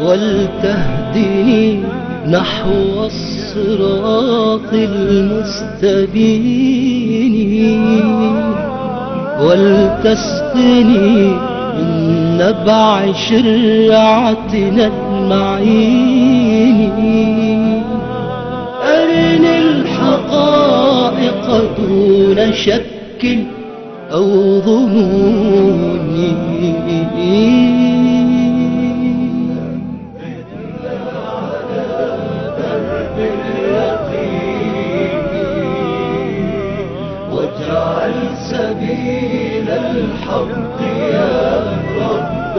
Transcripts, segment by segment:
ولتهدني نحو الصراط المستبين ولتسقني من نبع شرعتنا المعين أرني الحقائق دون شك أو ظنون واجعل سبيل الحق يا رب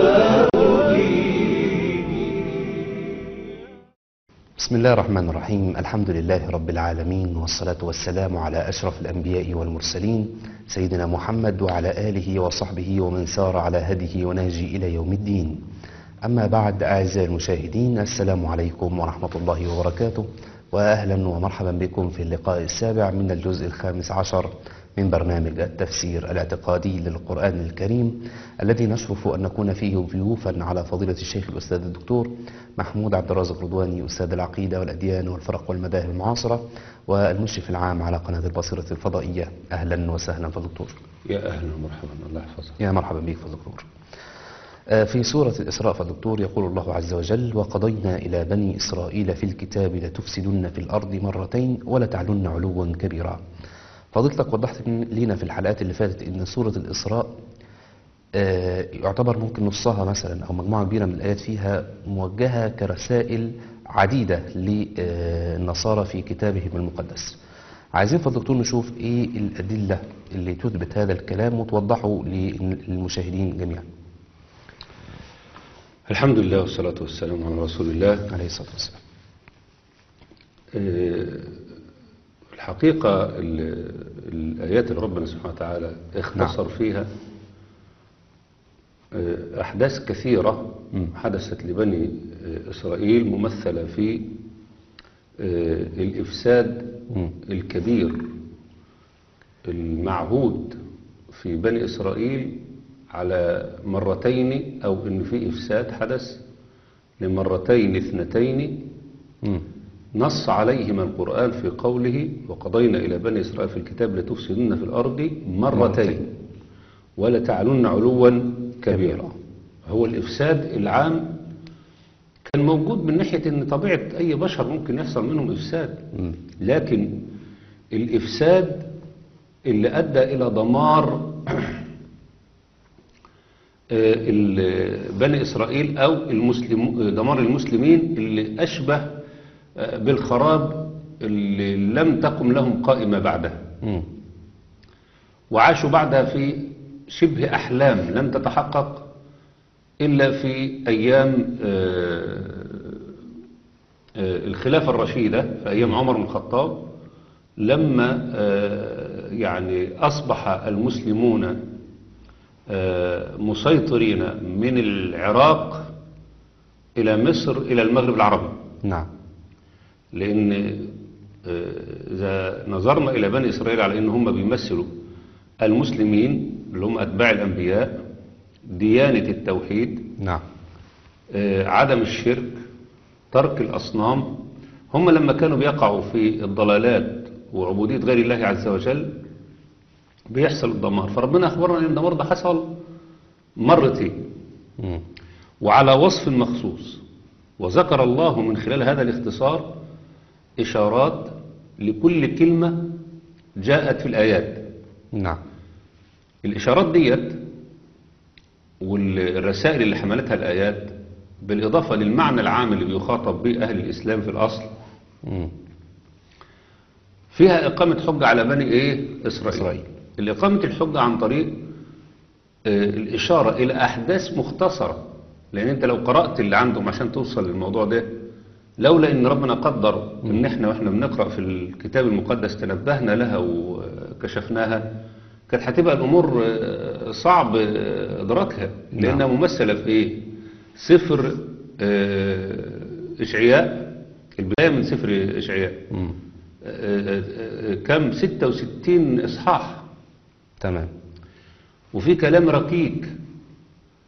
بسم الله الرحمن الرحيم الحمد لله رب العالمين والصلاة والسلام على أشرف الأنبياء والمرسلين سيدنا محمد وعلى آله وصحبه ومن سار على هديه ونهجه إلى يوم الدين أما بعد أعزائي المشاهدين السلام عليكم ورحمة الله وبركاته وأهلا ومرحبا بكم في اللقاء السابع من الجزء الخامس عشر من برنامج التفسير الاعتقادي للقرآن الكريم الذي نشرف أن نكون فيه ضيوفا على فضيلة الشيخ الأستاذ الدكتور محمود عبد الرازق رضواني أستاذ العقيدة والأديان والفرق والمذاهب المعاصرة والمشرف العام على قناة البصيرة الفضائية أهلا وسهلا فدكتور يا اهلا ومرحبا الله يحفظك يا مرحبا بك فدكتور آه، في سورة الإسراء فالدكتور يقول الله عز وجل وقضينا إلى بني إسرائيل في الكتاب لتفسدن في الأرض مرتين ولتعلن علوا كبيرا فضلتك وضحت لنا في الحلقات اللي فاتت ان سورة الإسراء آه، يعتبر ممكن نصها مثلا أو مجموعة كبيرة من الآيات فيها موجهة كرسائل عديدة للنصارى في كتابهم المقدس عايزين فالدكتور نشوف ايه الأدلة اللي تثبت هذا الكلام وتوضحه للمشاهدين جميعا الحمد لله والصلاة والسلام على رسول الله عليه الصلاة والسلام آه، الحقيقة ال- الآيات اللي ربنا سبحانه وتعالى اختصر فيها آه، أحداث كثيرة حدثت لبني آه، إسرائيل ممثلة في آه، الإفساد الكبير المعهود في بني إسرائيل على مرتين أو إن في إفساد حدث لمرتين اثنتين مم. نص عليهما القرآن في قوله وقضينا إلى بني إسرائيل في الكتاب لتفسدن في الأرض مرتين ولتعلن علوا كبيرا هو الإفساد العام كان موجود من ناحية أن طبيعة أي بشر ممكن يحصل منهم إفساد لكن الإفساد اللي أدى إلى دمار آه، ال- بني إسرائيل أو المسلم دمار المسلمين اللي أشبه آه، بالخراب اللي لم تقم لهم قائمة بعدها مم. وعاشوا بعدها في شبه أحلام لم تتحقق إلا في أيام آه، آه، الخلافة الرشيدة في أيام عمر بن الخطاب لما آه، يعني أصبح المسلمون آه، مسيطرين من العراق إلى مصر إلى المغرب العربي نعم لأن آه، إذا نظرنا إلى بني إسرائيل على أن هم بيمثلوا المسلمين اللي هم أتباع الأنبياء ديانة التوحيد نعم آه، عدم الشرك ترك الأصنام هم لما كانوا بيقعوا في الضلالات وعبودية غير الله عز وجل بيحصل الدمار فربنا أخبرنا أن الدمار ده حصل مرتين مم. وعلى وصف مخصوص وذكر الله من خلال هذا الاختصار إشارات لكل كلمة جاءت في الآيات نعم الإشارات ديت والرسائل اللي حملتها الآيات بالإضافة للمعنى العام اللي بيخاطب به أهل الإسلام في الأصل مم. فيها إقامة حجة على بني إيه؟ إسرائيل, إسرائيل. الإقامة الحجة عن طريق آه، الإشارة إلى أحداث مختصرة لأن أنت لو قرأت اللي عندهم عشان توصل للموضوع ده لولا إن ربنا قدر إن إحنا وإحنا بنقرأ في الكتاب المقدس تنبهنا لها وكشفناها كانت هتبقى الأمور آه، صعب آه، إدراكها لأنها ممثلة في إيه؟ سفر آه، إشعياء البداية من سفر إشعياء مم. آه، آه، كم 66 إصحاح تمام وفي كلام ركيك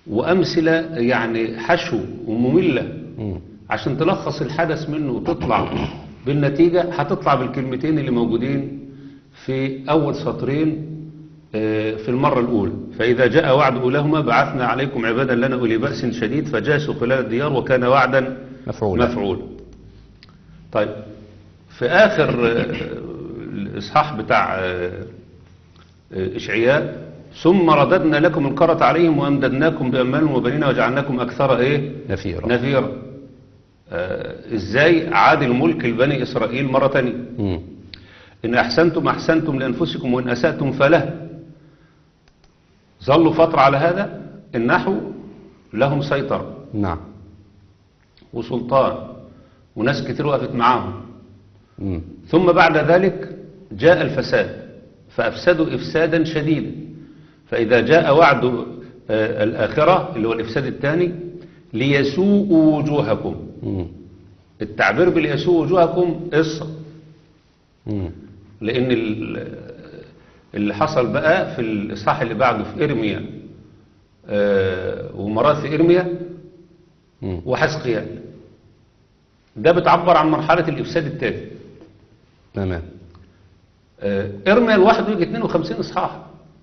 وأمثلة يعني حشو ومملة مم. عشان تلخص الحدث منه وتطلع بالنتيجة هتطلع بالكلمتين اللي موجودين في أول سطرين آه، في المرة الأولى فإذا جاء وعد أولاهما بعثنا عليكم عبادا لنا أولي بأس شديد فجاسوا خلال الديار وكان وعدا مفعولا مفعول طيب في آخر آه، الإصحاح بتاع آه، آه، إشعياء ثم رددنا لكم الكرة عليهم وأمددناكم بأموال وبنين وجعلناكم أكثر إيه نفيرا نفيرا آه، إزاي عاد الملك لبني إسرائيل مرة تانية مم. إن أحسنتم أحسنتم لأنفسكم وإن أسأتم فله ظلوا فترة على هذا النحو لهم سيطرة نعم وسلطان وناس كتير وقفت معاهم مم. ثم بعد ذلك جاء الفساد فأفسدوا إفسادا شديدا فإذا جاء وعد آه، الآخرة اللي هو الإفساد الثاني ليسوءوا وجوهكم مم. التعبير بليسوء وجوهكم قصة مم. لأن ال- اللي حصل بقى في الإصحاح اللي بعده في إرميا آه، ومراث إرميا مم. وحزقيال ده بتعبر عن مرحلة الإفساد الثاني تمام آه، إرميا لوحده يجي 52 إصحاح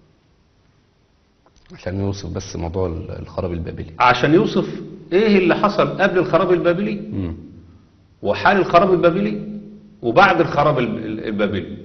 عشان يوصف بس موضوع ال- الخراب البابلي عشان يوصف إيه اللي حصل قبل الخراب البابلي مم. وحال الخراب البابلي وبعد الخراب الب- البابلي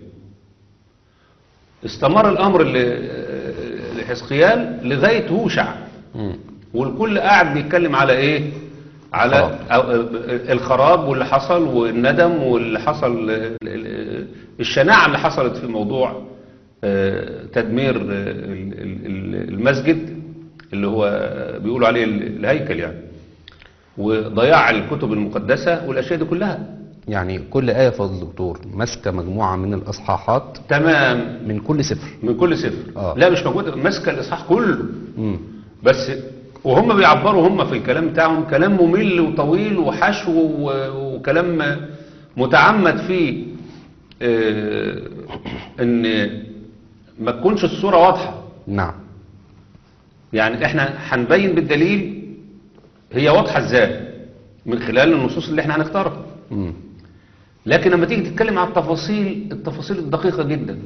استمر الأمر ل- لحزقيال لغاية هوشع مم. والكل قاعد بيتكلم على ايه على الخراب. أو- الخراب واللي حصل والندم واللي حصل ال- ال- الشناعة اللي حصلت في موضوع آه، تدمير آه، ال- ال- ال- المسجد اللي هو بيقولوا عليه ال- الهيكل يعني وضياع الكتب المقدسة والأشياء دي كلها يعني كل آية فضل الدكتور ماسكة مجموعة من الأصحاحات تمام من كل سفر من كل سفر آه. لا مش موجودة ماسكة الإصحاح كله مم. بس وهم بيعبروا هم في الكلام بتاعهم كلام ممل وطويل وحشو و- وكلام متعمد فيه آه، ان ما تكونش الصورة واضحة نعم يعني احنا هنبين بالدليل هي واضحة ازاي من خلال النصوص اللي احنا هنختارها مم. لكن لما تيجي تتكلم عن التفاصيل التفاصيل الدقيقة جدا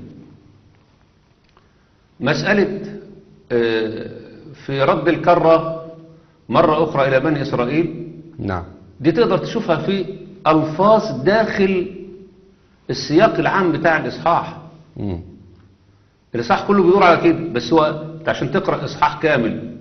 مسألة آه، في رد الكرة مرة أخرى إلى بني إسرائيل نعم دي تقدر تشوفها في ألفاظ داخل السياق العام بتاع الإصحاح مم. الإصحاح كله بيدور على كده بس هو أنت عشان تقرأ إصحاح كامل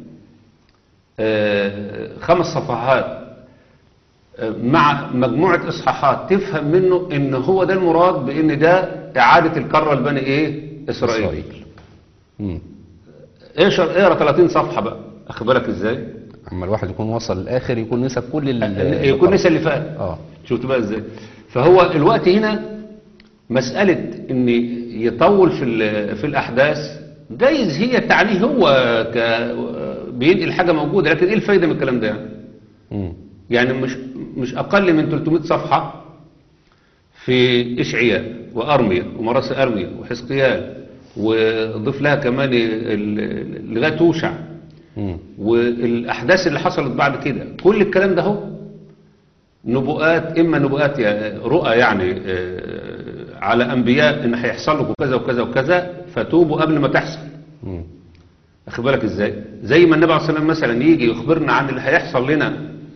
آه، خمس صفحات آه، مع مجموعة إصحاحات تفهم منه إن هو ده المراد بإن ده إعادة الكرة لبني إيه إسرائيل, إسرائيل. مم. إيش اقرا 30 صفحة بقى أخد بالك إزاي أما الواحد يكون وصل الآخر يكون نسى كل ال يكون نسى اللي فات اه شفت بقى ازاي فهو الوقت هنا مسألة ان يطول في ال- في الأحداث جايز هي تعنيه هو ك بينقل حاجة موجودة لكن ايه الفايدة من الكلام ده يعني مم. يعني مش مش أقل من 300 صفحة في إشعياء وأرميا ومراس أرميا وحزقيال وضيف لها كمان ال- لغاية توشع مم. والأحداث اللي حصلت بعد كده كل الكلام ده هو نبوءات إما نبوءات يا- رؤى يعني آه، على أنبياء إن هيحصل لكم كذا وكذا وكذا فتوبوا قبل ما تحصل مم. أخد بالك إزاي زي ما النبي عليه الصلاة والسلام مثلا يجي يخبرنا عن اللي هيحصل لنا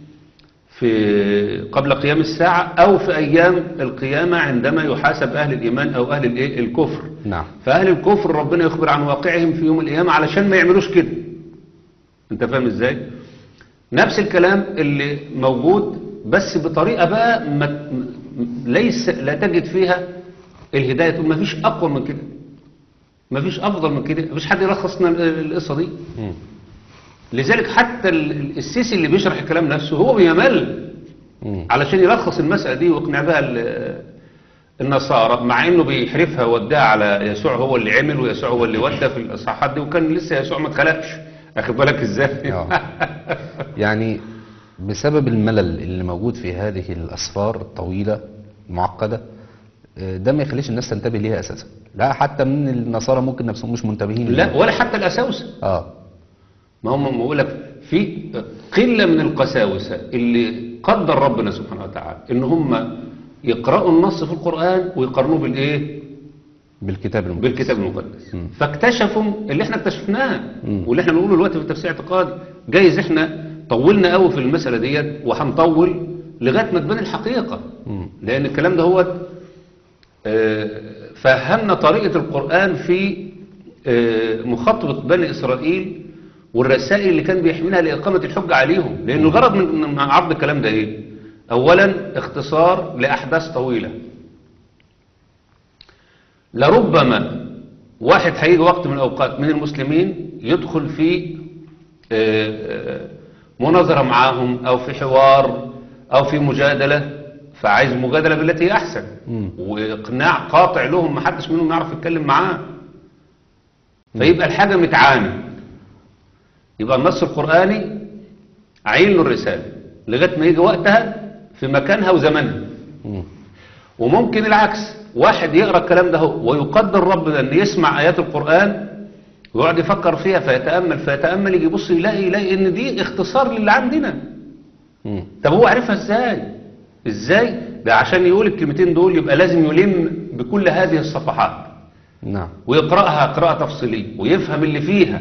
في قبل قيام الساعة أو في أيام القيامة عندما يحاسب أهل الإيمان أو أهل الإيه؟ الكفر نعم فأهل الكفر ربنا يخبر عن واقعهم في يوم القيامة علشان ما يعملوش كده انت فاهم ازاي نفس الكلام اللي موجود بس بطريقة بقى ما م- ليس لا تجد فيها الهداية تقول ما فيش أقوى من كده ما فيش أفضل من كده ما فيش حد يلخص لنا ال- القصة دي مم. لذلك حتى ال- ال- السيسي اللي بيشرح الكلام نفسه هو بيمل مم. علشان يلخص المسألة دي ويقنع بها ال- النصارى مع انه بيحرفها وداها على يسوع هو اللي عمل ويسوع هو اللي ودى في الاصحاحات دي وكان لسه يسوع ما اتخلقش اخد بالك ازاي آه. يعني بسبب الملل اللي موجود في هذه الأسفار الطويلة المعقدة آه، ده ما يخليش الناس تنتبه ليها أساسا لا حتى من النصارى ممكن نفسهم مش منتبهين لا ليها. ولا حتى الاساوسه اه ما هم بقول لك في قلة من القساوسة اللي قدر ربنا سبحانه وتعالى ان هم يقرأوا النص في القرآن ويقارنوه بالايه بالكتاب المقدس بالكتاب المقدس مم. فاكتشفوا اللي احنا اكتشفناه مم. واللي احنا بنقوله دلوقتي في التفسير الاعتقادي جايز احنا طولنا قوي في المسألة ديت وهنطول لغاية ما تبان الحقيقة مم. لأن الكلام ده هو آه، فهمنا طريقة القرآن في آه، مخاطبة بني إسرائيل والرسائل اللي كان بيحملها لإقامة الحجة عليهم لأن الغرض من من عرض الكلام ده إيه أولا اختصار لأحداث طويلة لربما واحد هيجي وقت من الأوقات من المسلمين يدخل في آه، آه، مناظرة معاهم أو في حوار أو في مجادلة فعايز مجادلة بالتي هي أحسن مم. وإقناع قاطع لهم محدش منهم يعرف يتكلم معاه فيبقى الحاجة متعاني يبقى النص القرآني عين له الرسالة لغاية ما يجي وقتها في مكانها وزمنها مم. وممكن العكس واحد يقرأ الكلام ده هو ويقدر ربنا ان يسمع آيات القرآن ويقعد يفكر فيها فيتأمل فيتأمل يجي يبص يلاقي يلاقي ان دي اختصار للي عندنا مم. طب هو عرفها ازاي ازاي ده عشان يقول الكلمتين دول يبقى لازم يلم بكل هذه الصفحات نعم ويقرأها قراءة تفصيلية ويفهم اللي فيها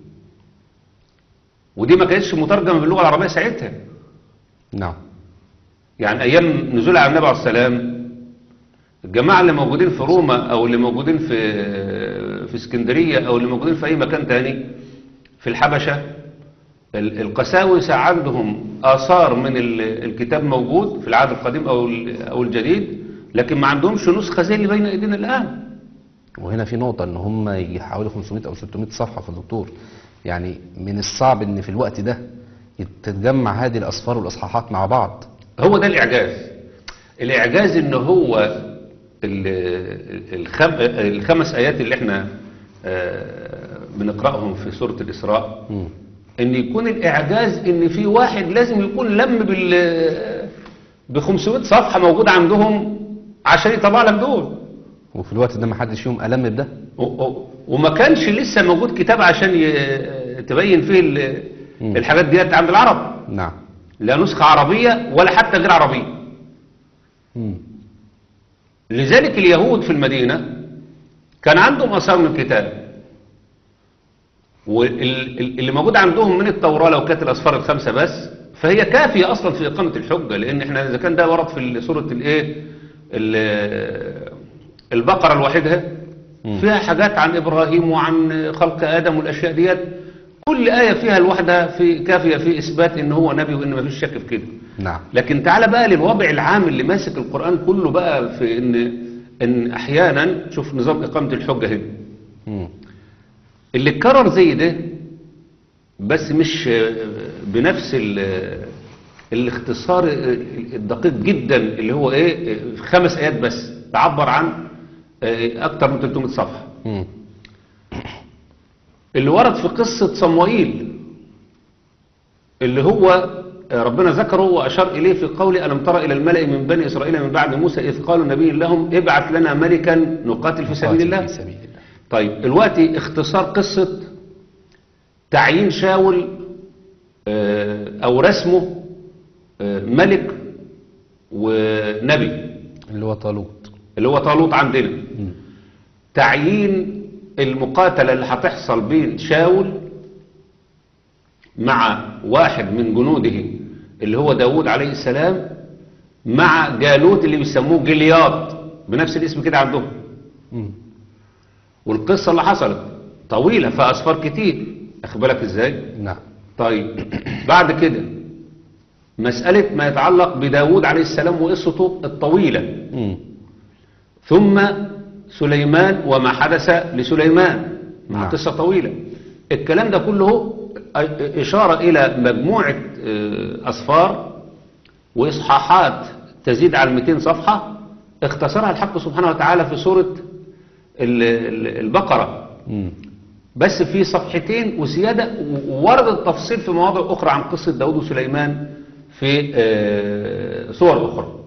ودي ما كانتش مترجمة باللغة العربية ساعتها نعم يعني ايام نزول على النبي عليه السلام الجماعه اللي موجودين في روما او اللي موجودين في في اسكندريه او اللي موجودين في اي مكان تاني في الحبشه ال- القساوسه عندهم اثار من ال- الكتاب موجود في العهد القديم او ال- او الجديد لكن ما عندهمش نسخه زي اللي بين ايدينا الان وهنا في نقطة ان هم يجي حوالي 500 او 600 صفحة في الدكتور يعني من الصعب ان في الوقت ده تتجمع هذه الاصفار والاصحاحات مع بعض هو ده الإعجاز الإعجاز إن هو ال- الخم الخمس آيات اللي احنا آه، بنقرأهم في سورة الإسراء مم. إن يكون الإعجاز إن في واحد لازم يكون لم بال ب 500 صفحة موجودة عندهم عشان يطلع لك دول وفي الوقت ده ما حدش فيهم ألم بده و- و- وما كانش لسه موجود كتاب عشان ي- تبين فيه ال- مم. الحاجات ديت عند العرب نعم لا نسخة عربية ولا حتى غير عربية مم. لذلك اليهود في المدينة كان عندهم أثار من الكتاب واللي موجود عندهم من التوراة لو كانت الأسفار الخمسة بس فهي كافية أصلا في إقامة الحجة لأن إحنا إذا كان ده ورد في سورة الإيه ال- البقرة الواحدة مم. فيها حاجات عن إبراهيم وعن خلق آدم والأشياء ديت كل آية فيها الواحدة في كافية في إثبات إن هو نبي وإن ما فيش شك في كده نعم لكن تعالى بقى للوضع العام اللي ماسك القرآن كله بقى في ان ان احيانا شوف نظام اقامة الحجة هنا مم. اللي اتكرر زي ده بس مش آه، بنفس ال- الاختصار الدقيق جدا اللي هو ايه آه، خمس ايات بس تعبر عن آه، اكتر من 300 صفحة مم. اللي ورد في قصة صموئيل اللي هو ربنا ذكره وأشار إليه في قوله ألم تر إلى الملأ من بني إسرائيل من بعد موسى إذ قالوا نبي لهم ابعث لنا ملكا نقاتل في سبيل الله في سبيل الله طيب دلوقتي اختصار قصة تعيين شاول آه، أو رسمه آه، ملك ونبي اللي هو طالوت اللي هو طالوت عندنا مم. تعيين المقاتلة اللي هتحصل بين شاول مع واحد من جنوده اللي هو داود عليه السلام مع جالوت اللي بيسموه جلياط بنفس الاسم كده عندهم مم. والقصة اللي حصلت طويلة في أسفار كتير أخد بالك إزاي نعم طيب بعد كده مسألة ما يتعلق بداود عليه السلام وقصته الطويلة مم. ثم سليمان وما حدث لسليمان مع نعم. قصة طويلة الكلام ده كله إشارة إلى مجموعة آه، أصفار وإصحاحات تزيد على 200 صفحة اختصرها الحق سبحانه وتعالى في سورة ال- ال- البقرة مم. بس في صفحتين وزيادة وورد التفصيل في مواضع أخرى عن قصة داود وسليمان في آه، صور أخرى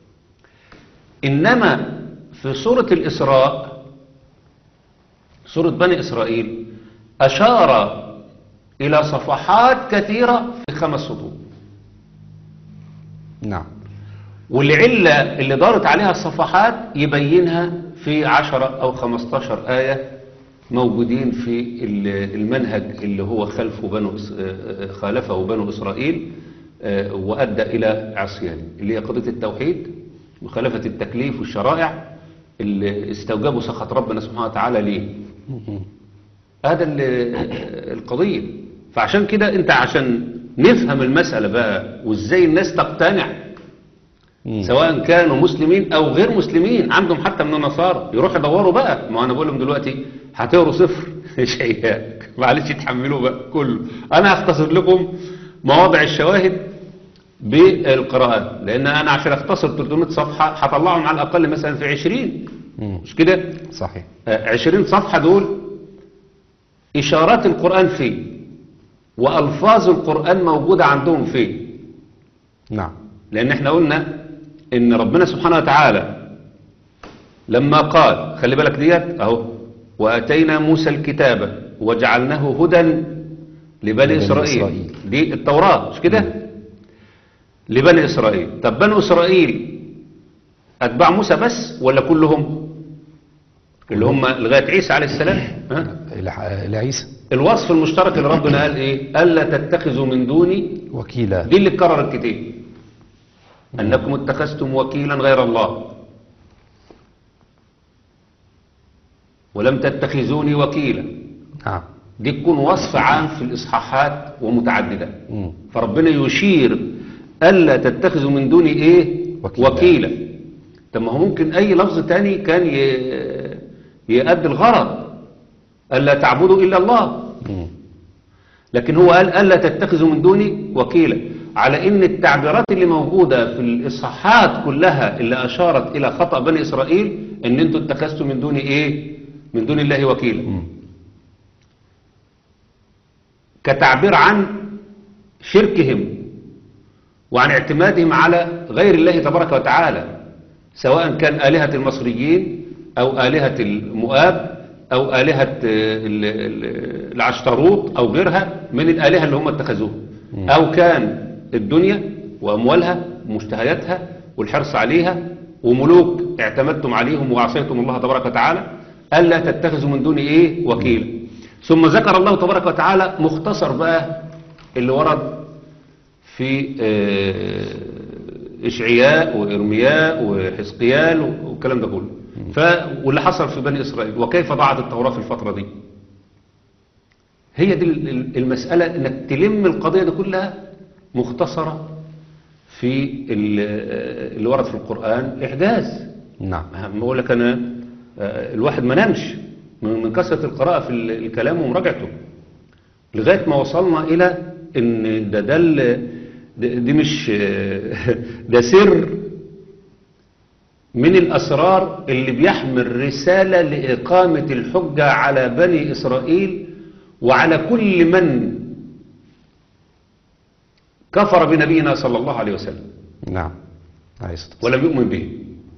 إنما في سورة الإسراء سورة بني إسرائيل أشار إلى صفحات كثيرة في خمس سطور نعم والعلة اللي دارت عليها الصفحات يبينها في عشرة أو خمستاشر آية موجودين في ال- المنهج اللي هو خلفه بنو إس- آه، خالفه بنو إسرائيل آه، وأدى إلى عصيان اللي هي قضية التوحيد مخالفة التكليف والشرائع اللي استوجبوا سخط ربنا سبحانه وتعالى ليه هذا ال- القضية فعشان كده انت عشان نفهم المسألة بقى وازاي الناس تقتنع مم. سواء كانوا مسلمين او غير مسلمين عندهم حتى من النصارى يروحوا يدوروا بقى ما انا بقول لهم دلوقتي هتقروا صفر شيئاك معلش تحملوا بقى كله انا هختصر لكم مواضع الشواهد بالقراءات لان انا عشان اختصر 300 صفحة هطلعهم على الاقل مثلا في 20 مم. مش كده صحيح آه، 20 صفحة دول اشارات القرآن فيه والفاظ القرآن موجودة عندهم فيه نعم لأن احنا قلنا إن ربنا سبحانه وتعالى لما قال خلي بالك ديت أهو وأتينا موسى الكتاب وجعلناه هدى لبني لبني إسرائيل. إسرائيل. دي التوراة مش كده لبني إسرائيل طب بني إسرائيل أتباع موسى بس ولا كلهم اللي هم لغاية عيسى عليه السلام ها؟ إلى- لعيسى الوصف المشترك اللي ربنا قال إيه ألا تتخذوا من دوني وكيلا دي اللي اتكررت كتير أنكم اتخذتم وكيلا غير الله ولم تتخذوني وكيلا نعم دي تكون وصف عام في الإصحاحات ومتعددة مم. فربنا يشير ألا تتخذوا من دوني إيه وكيلا. وكيلا طب ما هو ممكن أي لفظ تاني كان ي- يؤدي الغرض ألا تعبدوا إلا الله مم. لكن هو قال ألا تتخذوا من دوني وكيلا على ان التعبيرات اللي موجودة في الإصحاحات كلها اللي أشارت إلى خطأ بني إسرائيل ان انتوا اتخذتوا من دوني ايه من دون الله وكيلا مم. كتعبير عن شركهم وعن اعتمادهم على غير الله تبارك وتعالى سواء كان آلهة المصريين أو آلهة المؤاب أو آلهة آه، ال- ال- العشتروط أو غيرها من الآلهة اللي هم اتخذوها أو كان الدنيا وأموالها ومشتهياتها والحرص عليها وملوك اعتمدتم عليهم وعصيتم الله تبارك وتعالى ألا تتخذوا من دون إيه وكيلا ثم ذكر الله تبارك وتعالى مختصر بقى اللي ورد في آه، إشعياء وإرمياء وحزقيال والكلام ده كله ف واللي حصل في بني إسرائيل وكيف ضاعت التوراة في الفترة دي هي دي ال- ال- المسألة انك تلم القضية دي كلها مختصرة في ال- اللي ورد في القرآن إعجاز نعم ما بقول لك أنا آه، الواحد ما نامش من من كثرة القراءة في ال- الكلام ومراجعته لغاية ما وصلنا إلى إن ده ده ال- ده- دي مش آه، ده سر من الأسرار اللي بيحمل رسالة لإقامة الحجة على بني إسرائيل وعلى كل من كفر بنبينا صلى الله عليه وسلم نعم عليه الصلاة والسلام. ولم يؤمن به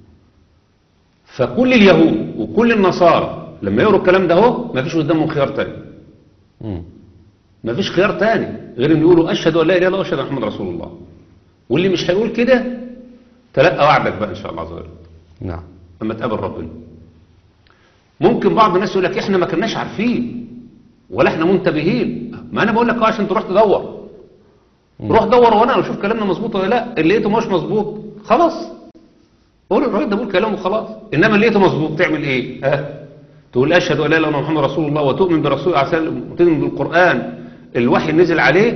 فكل اليهود وكل النصارى لما يقروا الكلام ده اهو ما فيش قدامهم خيار تاني مم. ما فيش خيار تاني غير ان يقولوا اشهد ان لا اله الا الله واشهد ان محمد رسول الله واللي مش هيقول كده تلقى وعدك بقى ان شاء الله عز وجل نعم لما تقابل ربنا ممكن بعض الناس يقول لك احنا ما كناش عارفين ولا احنا منتبهين ما انا بقول لك اه عشان تروح تدور روح دور وانا اشوف كلامنا مظبوط ولا لا اللي لقيته مش مظبوط خلاص قول الراجل ده بيقول كلامه خلاص انما اللي لقيته مظبوط تعمل ايه ها تقول اشهد ان لا اله الا الله محمد رسول الله وتؤمن برسول الله عليه وسلم وتؤمن بالقران الوحي نزل عليه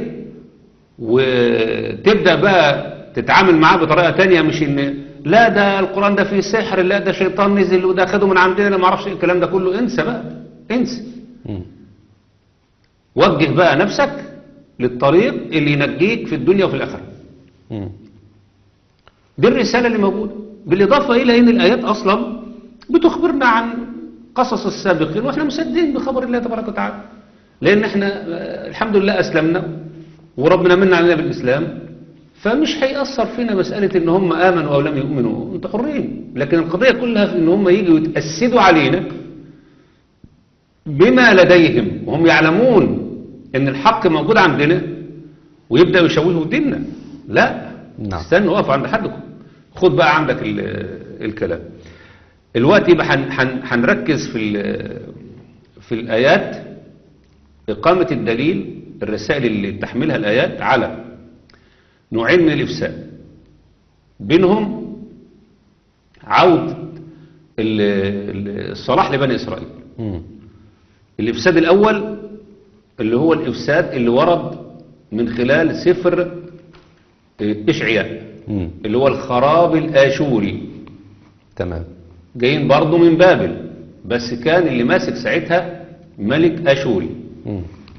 وتبدا بقى تتعامل معاه بطريقه تانية مش ان لا ده القران ده فيه سحر لا ده شيطان نزل وده خده من عندنا لا ما اعرفش إيه الكلام ده كله انسى بقى انسى مم. وجه بقى نفسك للطريق اللي ينجيك في الدنيا وفي الآخرة مم. دي الرسالة اللي موجودة بالإضافة إلى أن الآيات أصلا بتخبرنا عن قصص السابقين وإحنا مصدقين بخبر الله تبارك وتعالى لأن إحنا آه، الحمد لله أسلمنا وربنا منا علينا بالإسلام فمش هيأثر فينا مسألة إن هم آمنوا أو لم يؤمنوا أنتوا حرين لكن القضية كلها في إن هم يجوا يتأسدوا علينا بما لديهم وهم يعلمون ان الحق موجود عندنا ويبدا يشوهه ديننا لا نعم. استنوا اقف عند حدكم خد بقى عندك ال- الكلام الوقت يبقى هن- هن- هنركز في ال- في الايات اقامه الدليل الرسائل اللي تحملها الايات على نوعين من الافساد بينهم عوده ال- ال- الصلاح لبني اسرائيل مم. الإفساد الأول اللي هو الإفساد اللي ورد من خلال سفر آه، إشعياء مم. اللي هو الخراب الآشوري تمام جايين برضه من بابل بس كان اللي ماسك ساعتها ملك أشوري مم.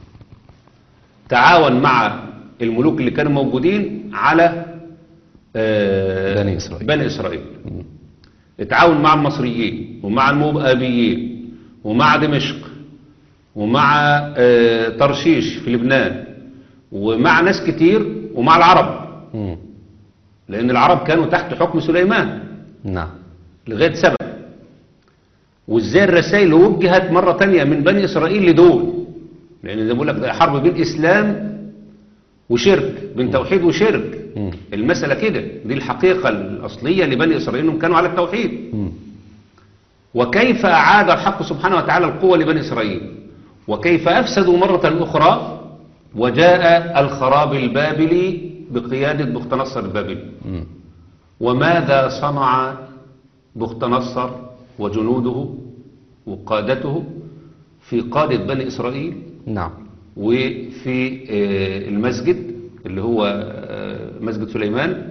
تعاون مع الملوك اللي كانوا موجودين على آه، بني إسرائيل. بني إسرائيل اتعاون مع المصريين ومع الموبقابيين ومع دمشق ومع آه، ترشيش في لبنان ومع ناس كتير ومع العرب مم. لأن العرب كانوا تحت حكم سليمان نعم لغاية سبع وازاي الرسائل وجهت مرة تانية من بني إسرائيل لدول لأن زي ما بقول لك ده حرب بين إسلام وشرك بين توحيد وشرك مم. المسألة كده دي الحقيقة الأصلية لبني إسرائيل إنهم كانوا على التوحيد مم. وكيف أعاد الحق سبحانه وتعالى القوة لبني إسرائيل وكيف أفسدوا مرة أخرى وجاء الخراب البابلي بقيادة بخت نصر البابلي مم. وماذا صنع بخت نصر وجنوده وقادته في قادة بني إسرائيل نعم وفي آه، المسجد اللي هو آه، مسجد سليمان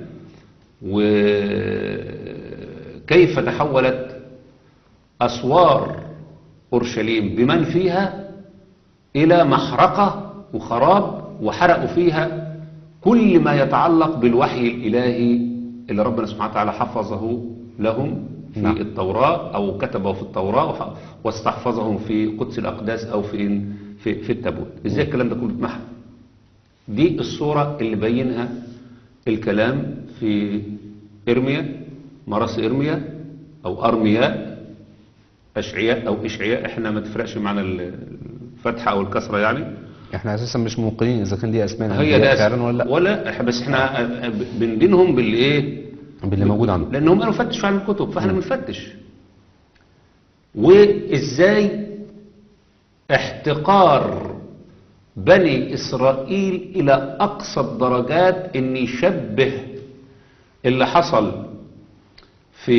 وكيف تحولت أسوار أورشليم بمن فيها إلى محرقة وخراب وحرقوا فيها كل ما يتعلق بالوحي الإلهي اللي ربنا سبحانه وتعالى حفظه لهم في نعم. التوراة أو كتبه في التوراة وح- واستحفظهم في قدس الأقداس أو في في, في التابوت إزاي الكلام ده كله اتمحى دي الصورة اللي بينها الكلام في إرميا مرس إرميا أو أرمياء أشعياء أو إشعياء إحنا ما تفرقش معنا الفتحة أو الكسرة يعني احنا اساسا مش موقنين اذا كان دي اسماء هي الأنبياء ده فعلا ولا لا ولا إح- بس احنا بندينهم بالإيه باللي موجود عنده لأنهم قالوا فتشوا عن الكتب فاحنا بنفتش وإزاي احتقار بني إسرائيل إلى أقصى الدرجات إن يشبه اللي حصل في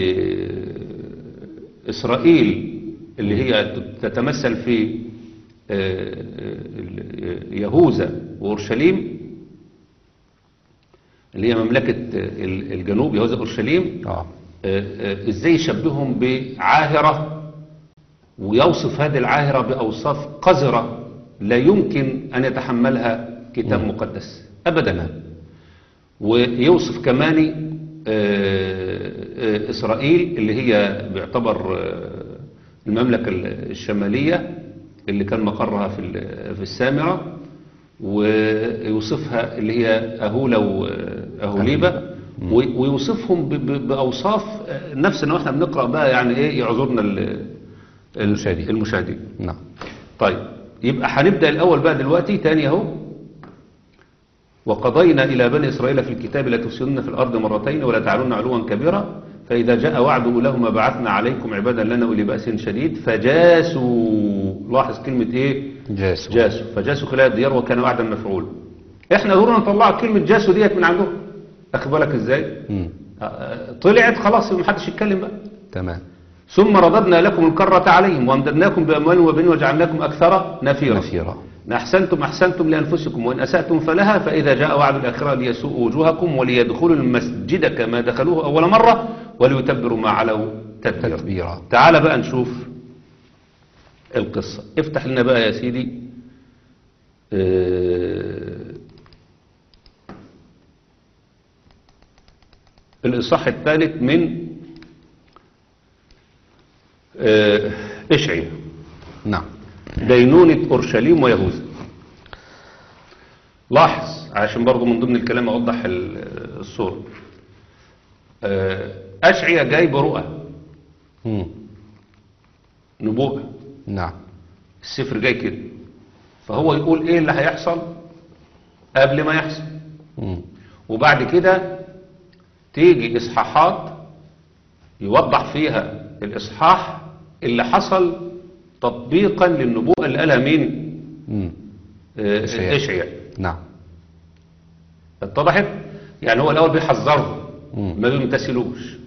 إسرائيل اللي هي تتمثل في آه، آه، يهوذا وأورشليم اللي هي مملكة ال- الجنوب يهوذا أورشليم اه آه، آه، ازاي يشبههم بعاهرة ويوصف هذه العاهرة بأوصاف قذرة لا يمكن أن يتحملها كتاب مقدس أبدا ويوصف كمان آه، آه، إسرائيل اللي هي بيعتبر آه، المملكة الشمالية اللي كان مقرها في ال- في السامرة ويوصفها اللي هي أهولة وأهوليبة و- ويوصفهم ب- ب- بأوصاف آه، نفس ان احنا بنقرأ بقى يعني ايه يعذرنا ال- المشاهدين. المشاهدين نعم طيب يبقى هنبدأ الأول بقى دلوقتي تاني اهو وقضينا إلى بني إسرائيل في الكتاب لا تفسدن في الأرض مرتين ولا تعلن علوا كبيرا فإذا جاء وعد أولاهما بعثنا عليكم عبادا لنا أولي بأس شديد فجاسوا لاحظ كلمة إيه جاسو جاسوا فجاسوا خلال الديار وكان وعدا مفعولا احنا دورنا نطلع كلمة جاسوا ديت من عندهم أخد بالك إزاي مم. آه، طلعت خلاص محدش يتكلم بقى تمام ثم رددنا لكم الكرة عليهم وامددناكم بأموال وبنين وجعلناكم أكثر نفيرا نفيرا إن أحسنتم أحسنتم لأنفسكم وإن أسأتم فلها فإذا جاء وعد الآخرة ليسوءوا وجوهكم وليدخلوا المسجد كما دخلوه أول مرة وليتبروا ما علوا تتبيرا تتبيرا تعال بقى نشوف القصة افتح لنا بقى يا سيدي آه، الإصحاح الثالث من آه، إشعيا نعم دينونة أورشليم ويهوذا لاحظ عشان برضو من ضمن الكلام أوضح ال- الصورة آه، أشعيا جاي برؤى مم. نبوءة نعم السفر جاي كده فهو يقول ايه اللي هيحصل قبل ما يحصل مم. وبعد كده تيجي إصحاحات يوضح فيها الإصحاح اللي حصل تطبيقا للنبوءة اللي قالها مين مم. آه، إشعياء. إشعياء نعم اتضحت يعني هو الأول بيحذرهم مم. ما بيمتثلوش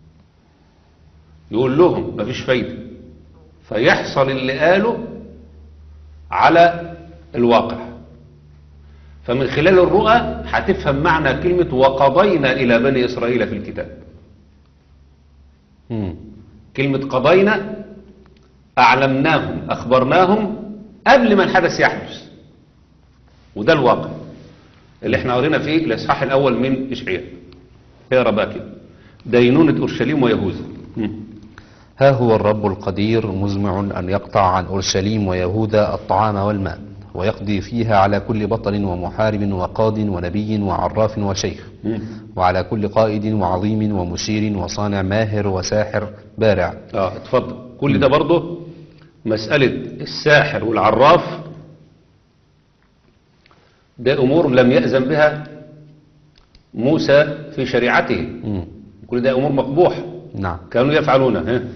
يقول لهم مفيش فايدة فيحصل اللي قاله على الواقع فمن خلال الرؤى هتفهم معنى كلمة وقضينا إلى بني إسرائيل في الكتاب مم. كلمة قضينا أعلمناهم أخبرناهم قبل ما الحدث يحدث وده الواقع اللي احنا قرينا فيه الإصحاح الأول من إشعياء اقرا بقى كده دينونة أورشليم ويهوذا مم. ها هو الرب القدير مزمع أن يقطع عن أورشليم ويهوذا الطعام والماء ويقضي فيها على كل بطل ومحارب وقاض ونبي وعراف وشيخ مم. وعلى كل قائد وعظيم ومشير وصانع ماهر وساحر بارع اه اتفضل كل ده برضه مسألة الساحر والعراف ده أمور لم يأذن بها موسى في شريعته مم. كل ده أمور مقبوحة نعم كانوا يفعلونها ها؟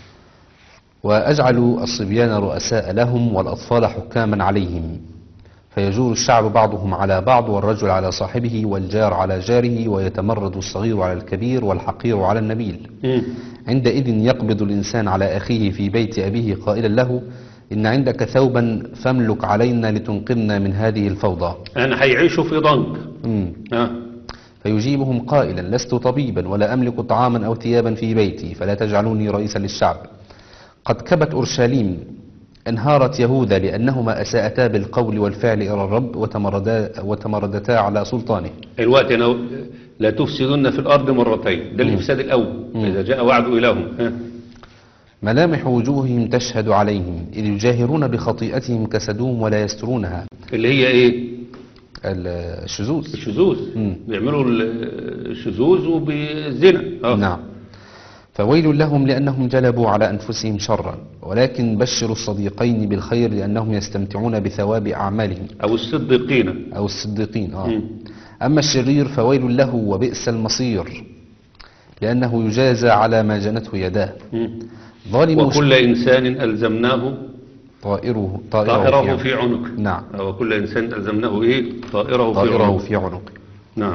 وأجعل الصبيان رؤساء لهم والأطفال حكاما عليهم فيجور الشعب بعضهم على بعض والرجل على صاحبه والجار على جاره ويتمرد الصغير على الكبير والحقير على النبيل مم. عندئذ يقبض الإنسان على أخيه في بيت أبيه قائلا له إن عندك ثوبا فاملك علينا لتنقذنا من هذه الفوضى أنا هيعيشوا في ضنك مم. ها؟ فيجيبهم قائلا لست طبيبا ولا أملك طعاما أو ثيابا في بيتي فلا تجعلوني رئيسا للشعب قد كبت أورشليم انهارت يهوذا لأنهما أساءتا بالقول والفعل إلى الرب وتمردا, وتمردتا على سلطانه الوقت أنا لا تفسدن في الأرض مرتين ده الإفساد الأول إذا جاء وعد إلههم ها؟ ملامح وجوههم تشهد عليهم إذ يجاهرون بخطيئتهم كسدوم ولا يسترونها اللي هي إيه الشذوذ الشذوذ مم. بيعملوا ال- الشذوذ وبالزنا آه. نعم فويل لهم لأنهم جلبوا على أنفسهم شرا ولكن بشروا الصديقين بالخير لأنهم يستمتعون بثواب أعمالهم أو الصديقين أو الصديقين آه. مم. أما الشرير فويل له وبئس المصير لأنه يجازى على ما جنته يداه مم. ظالم وكل إنسان ألزمناه طائره طائره, طائره في في عنقه نعم وكل إنسان ألزمناه إيه طائره, في طائره عنقه في عنقه نعم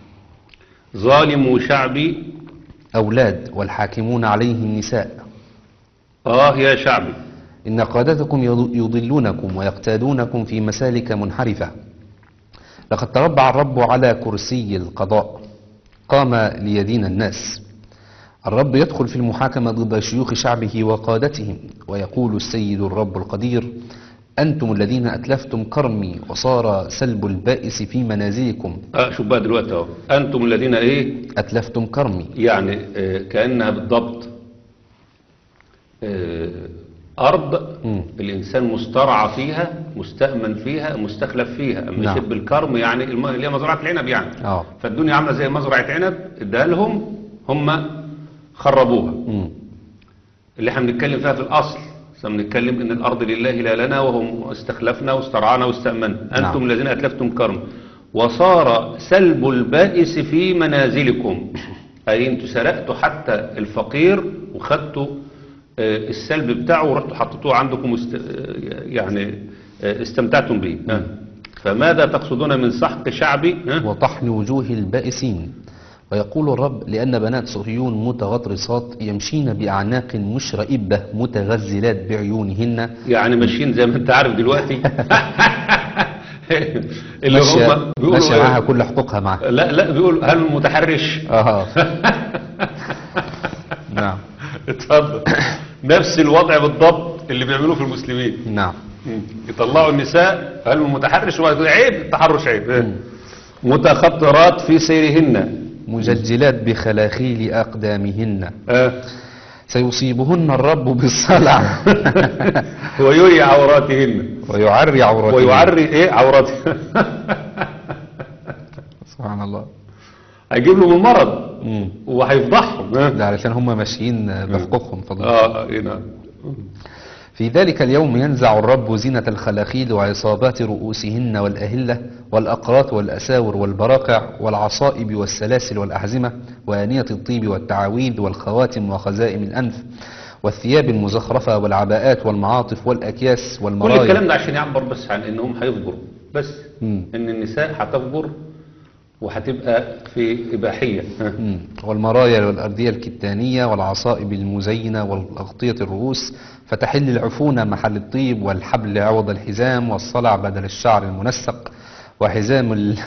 ظالم شعبي أولاد والحاكمون عليهم النساء آه يا شعبي إن قادتكم يض- يضلونكم ويقتادونكم في مسالك منحرفة لقد تربع الرب على كرسي القضاء قام ليدين الناس الرب يدخل في المحاكمة ضد شيوخ شعبه وقادتهم ويقول السيد الرب القدير أنتم الذين أتلفتم كرمي وصار سلب البائس في منازلكم آه شوف بقى دلوقتي أهو أنتم الذين إيه أتلفتم كرمي يعني آه كأنها بالضبط آه أرض مم. الإنسان مسترعى فيها مستأمن فيها مستخلف فيها أما نعم. يشب الكرم يعني الم- اللي هي مزرعة العنب يعني آه. فالدنيا عاملة زي مزرعة عنب اداها لهم هم خربوها مم. اللي احنا بنتكلم فيها في الأصل احنا بنتكلم ان الأرض لله لا لنا وهم استخلفنا واسترعانا واستأمنا أنتم نعم. الذين أتلفتم كرم وصار سلب البائس في منازلكم أي انتوا سرقتوا حتى الفقير وخدتوا آه، السلب بتاعه ورحتوا حطيتوه عندكم است... آه، يعني آه، استمتعتم به ها. فماذا تقصدون من سحق شعبي ها؟ وطحن وجوه البائسين ويقول الرب لأن بنات صهيون متغطرسات يمشين بأعناق مشرئبة متغزلات بعيونهن يعني ماشيين زي ما انت عارف دلوقتي اللي ماشية, هم بيقولوا ماشية إيه؟ معاها كل حقوقها معاها لا لا بيقول هل المتحرش آه. نعم اتفضل نفس الوضع بالضبط اللي بيعملوه في المسلمين نعم يطلعوا النساء هل المتحرش وبعد كده عيب التحرش عيب متخطرات في سيرهن مججلات بخلاخيل أقدامهن آه. سيصيبهن الرب بالصلع ويري عوراتهن ويعري عورتهن ويعري ايه عوراتهن سبحان الله هيجيب له من المرض مم. وهيفضحهم آه. ده علشان هم ماشيين بحقوقهم فضل اه إيه نعم في ذلك اليوم ينزع الرب زينة الخلاخيل وعصابات رؤوسهن والأهلة والأقراط والأساور والبراقع والعصائب والسلاسل والأحزمة وآنية الطيب والتعاويذ والخواتم وخزائم الأنف والثياب المزخرفة والعباءات والمعاطف والأكياس كل والمرايا الكلام ده عشان يعبر بس عن انهم هيفجروا بس مم. ان النساء هتفجر وهتبقى في اباحيه ها. مم. والمرايا والأردية الكتانية والعصائب المزينة والأغطية الرؤوس فتحل العفونة محل الطيب والحبل عوض الحزام والصلع بدل الشعر المنسق وحزام ال...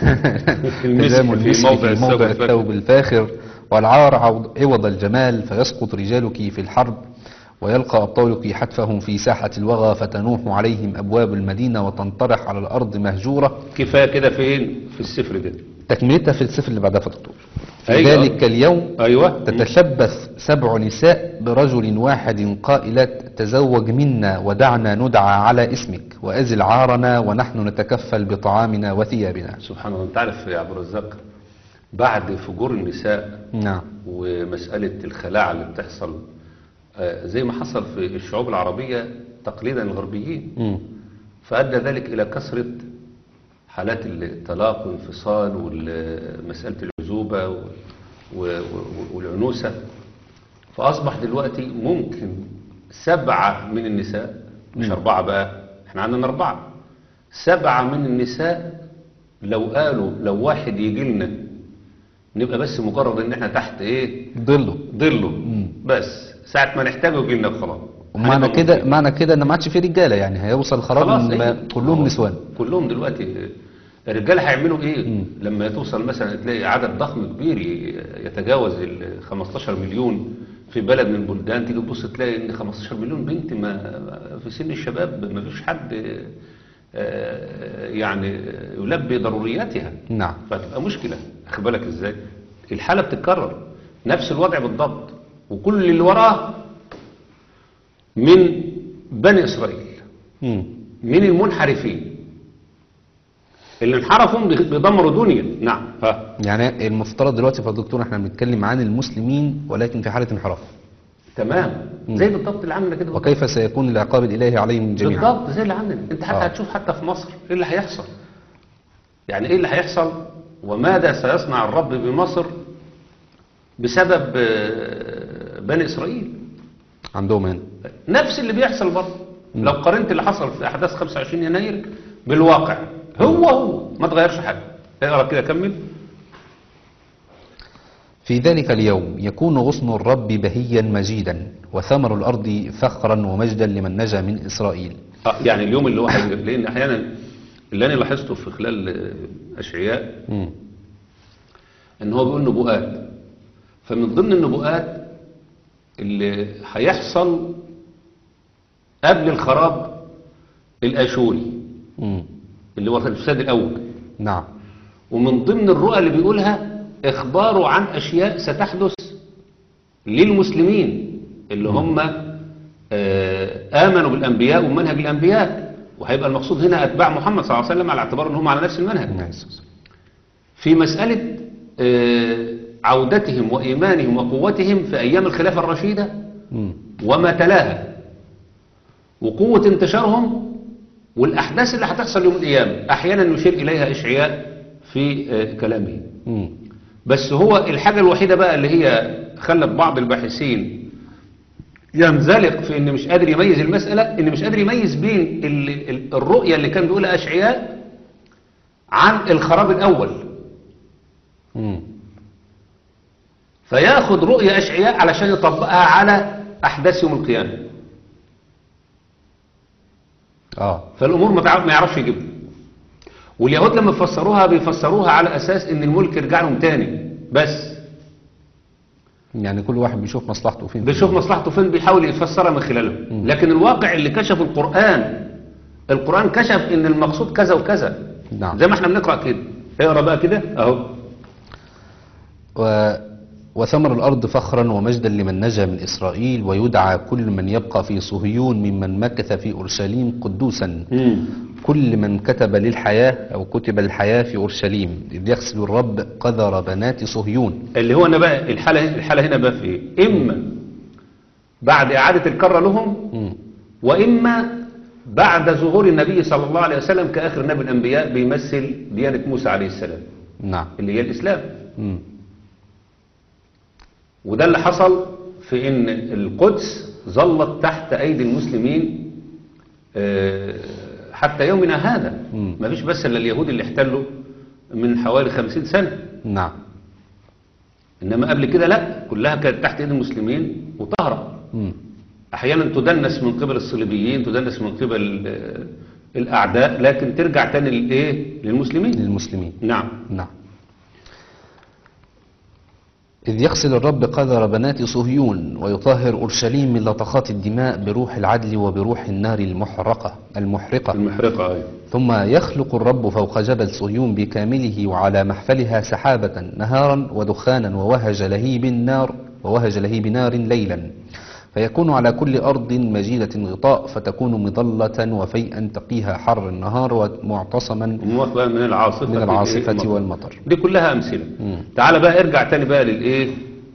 حزام في المسك موضع في الثوب موضع الفاخر. الثوب الفاخر والعار عوض عوض الجمال فيسقط رجالك في الحرب ويلقى أبطالك حتفهم في ساحة الوغى فتنوح عليهم أبواب المدينة وتنطرح على الأرض مهجورة كفايه كده فين في السفر ده تكملتها في السفر اللي بعدها في الدكتور في أيوة. ذلك اليوم ايوه تتشبث سبع نساء برجل واحد قائلات تزوج منا ودعنا ندعى على اسمك وأزل عارنا ونحن نتكفل بطعامنا وثيابنا سبحان الله انت عارف يا عبد الرزاق بعد فجور النساء نعم ومسألة الخلاعة اللي بتحصل آه، زي ما حصل في الشعوب العربية تقليدا الغربيين مم. فأدى ذلك إلى كثرة حالات الطلاق والانفصال ومسألة العزوبة و- و- و- والعنوسة فأصبح دلوقتي ممكن سبعة من النساء مش أربعة بقى احنا عندنا أربعة سبعة من النساء لو قالوا لو واحد يجي لنا نبقى بس مجرد ان احنا تحت ايه ضله ظله بس ساعة ما نحتاجه يجي لنا خلاص ومعنى هنبقى كده موجودين. معنى كده ان ما عادش في رجاله يعني هيوصل خلاص خلاص ان ما- إيه؟ كلهم هو نسوان كلهم دلوقتي الرجاله هيعملوا ايه لما توصل مثلا تلاقي عدد ضخم كبير ي- يتجاوز ال 15 مليون في بلد من البلدان تيجي تبص تلاقي ان 15 مليون بنت ما في سن الشباب ما فيش حد آه، يعني يلبي ضرورياتها نعم فتبقى مشكلة أخد بالك إزاي الحالة بتتكرر نفس الوضع بالضبط وكل اللي وراه من بني إسرائيل مم. من المنحرفين اللي انحرفوا بيدمروا دنيا نعم ها يعني المفترض دلوقتي يا دكتور احنا بنتكلم عن المسلمين ولكن في حاله انحراف تمام زي بالضبط اللي عندنا كده وكيف سيكون العقاب الالهي عليهم جميعا بالضبط زي اللي عندنا انت حتى آه. هتشوف حتى في مصر ايه اللي هيحصل يعني ايه اللي هيحصل وماذا سيصنع الرب بمصر بسبب آه، بني اسرائيل عندهم هنا نفس اللي بيحصل برضه لو قارنت اللي حصل في احداث 25 يناير بالواقع هو هو ما تغيرش حاجه اقرا كده كمل في ذلك اليوم يكون غصن الرب بهيا مجيدا وثمر الأرض فخرا ومجدا لمن نجا من إسرائيل آه، يعني اليوم اللي هو هيجي لان احيانا اللي انا لاحظته في خلال آه، اشعياء مم. ان هو بيقول نبوءات فمن ضمن النبوءات اللي هيحصل قبل الخراب الاشوري مم. اللي هو الفساد الاول نعم ومن ضمن الرؤى اللي بيقولها اخباره عن اشياء ستحدث للمسلمين اللي هم آه، امنوا بالانبياء ومنهج الانبياء وهيبقى المقصود هنا اتباع محمد صلى الله عليه وسلم على اعتبار ان هم على نفس المنهج نعم. في مسألة آه، عودتهم وإيمانهم وقوتهم في أيام الخلافة الرشيدة مم. وما تلاها وقوة انتشارهم والأحداث اللي هتحصل يوم القيامة أحيانا يشير إليها إشعياء في آه، كلامه مم. بس هو الحاجة الوحيدة بقى اللي هي خلت بعض الباحثين ينزلق في ان مش قادر يميز المسألة ان مش قادر يميز بين ال- ال- الرؤية اللي كان بيقولها أشعياء عن الخراب الأول مم. فياخد رؤية أشعياء علشان يطبقها على أحداث يوم القيامة اه فالأمور ما تعرف- ما يعرفش يجيبها واليهود لما فسروها بيفسروها على أساس إن الملك يرجع لهم تاني بس يعني كل واحد بيشوف مصلحته فين بيشوف مصلحته فين بيحاول يفسرها من خلالهم لكن الواقع اللي كشف القرآن القرآن كشف إن المقصود كذا وكذا نعم. زي ما احنا بنقرأ كده اقرأ بقى كده أهو و... وثمر الأرض فخرا ومجدا لمن نجا من إسرائيل ويدعى كل من يبقى في صهيون ممن مكث في أورشليم قدوسا كل من كتب للحياة أو كتب الحياة في أورشليم إذ يغسل الرب قذر بنات صهيون اللي هو أنا بقى الحالة الحالة هنا بقى في إيه؟ إما بعد إعادة الكرة لهم مم. وإما بعد ظهور النبي صلى الله عليه وسلم كآخر نبي الأنبياء بيمثل ديانة موسى عليه السلام نعم اللي هي الإسلام مم. وده اللي حصل في ان القدس ظلت تحت ايدي المسلمين آه، حتى يومنا هذا مم. ما فيش بس الا اليهود اللي احتلوا من حوالي خمسين سنة نعم انما قبل كده لا كلها كانت تحت ايدي المسلمين وطهرة مم. احيانا تدنس من قبل الصليبيين تدنس من قبل آه، الاعداء لكن ترجع تاني للايه للمسلمين للمسلمين نعم نعم إذ يغسل الرب قدر بنات صهيون ويطهر أورشليم من لطخات الدماء بروح العدل وبروح النار المحرقة المحرقة المحرقة أيوة. ثم يخلق الرب فوق جبل صهيون بكامله وعلى محفلها سحابة نهارا ودخانا ووهج لهيب النار ووهج لهيب نار ليلا فيكون على كل أرض مجيدة غطاء فتكون مظلة وفيئا تقيها حر النهار ومعتصما ومواقبة من العاصفة من في الإيه؟ العاصفة المطر. والمطر دي كلها أمثلة مم. تعال بقى ارجع تاني بقى للإيه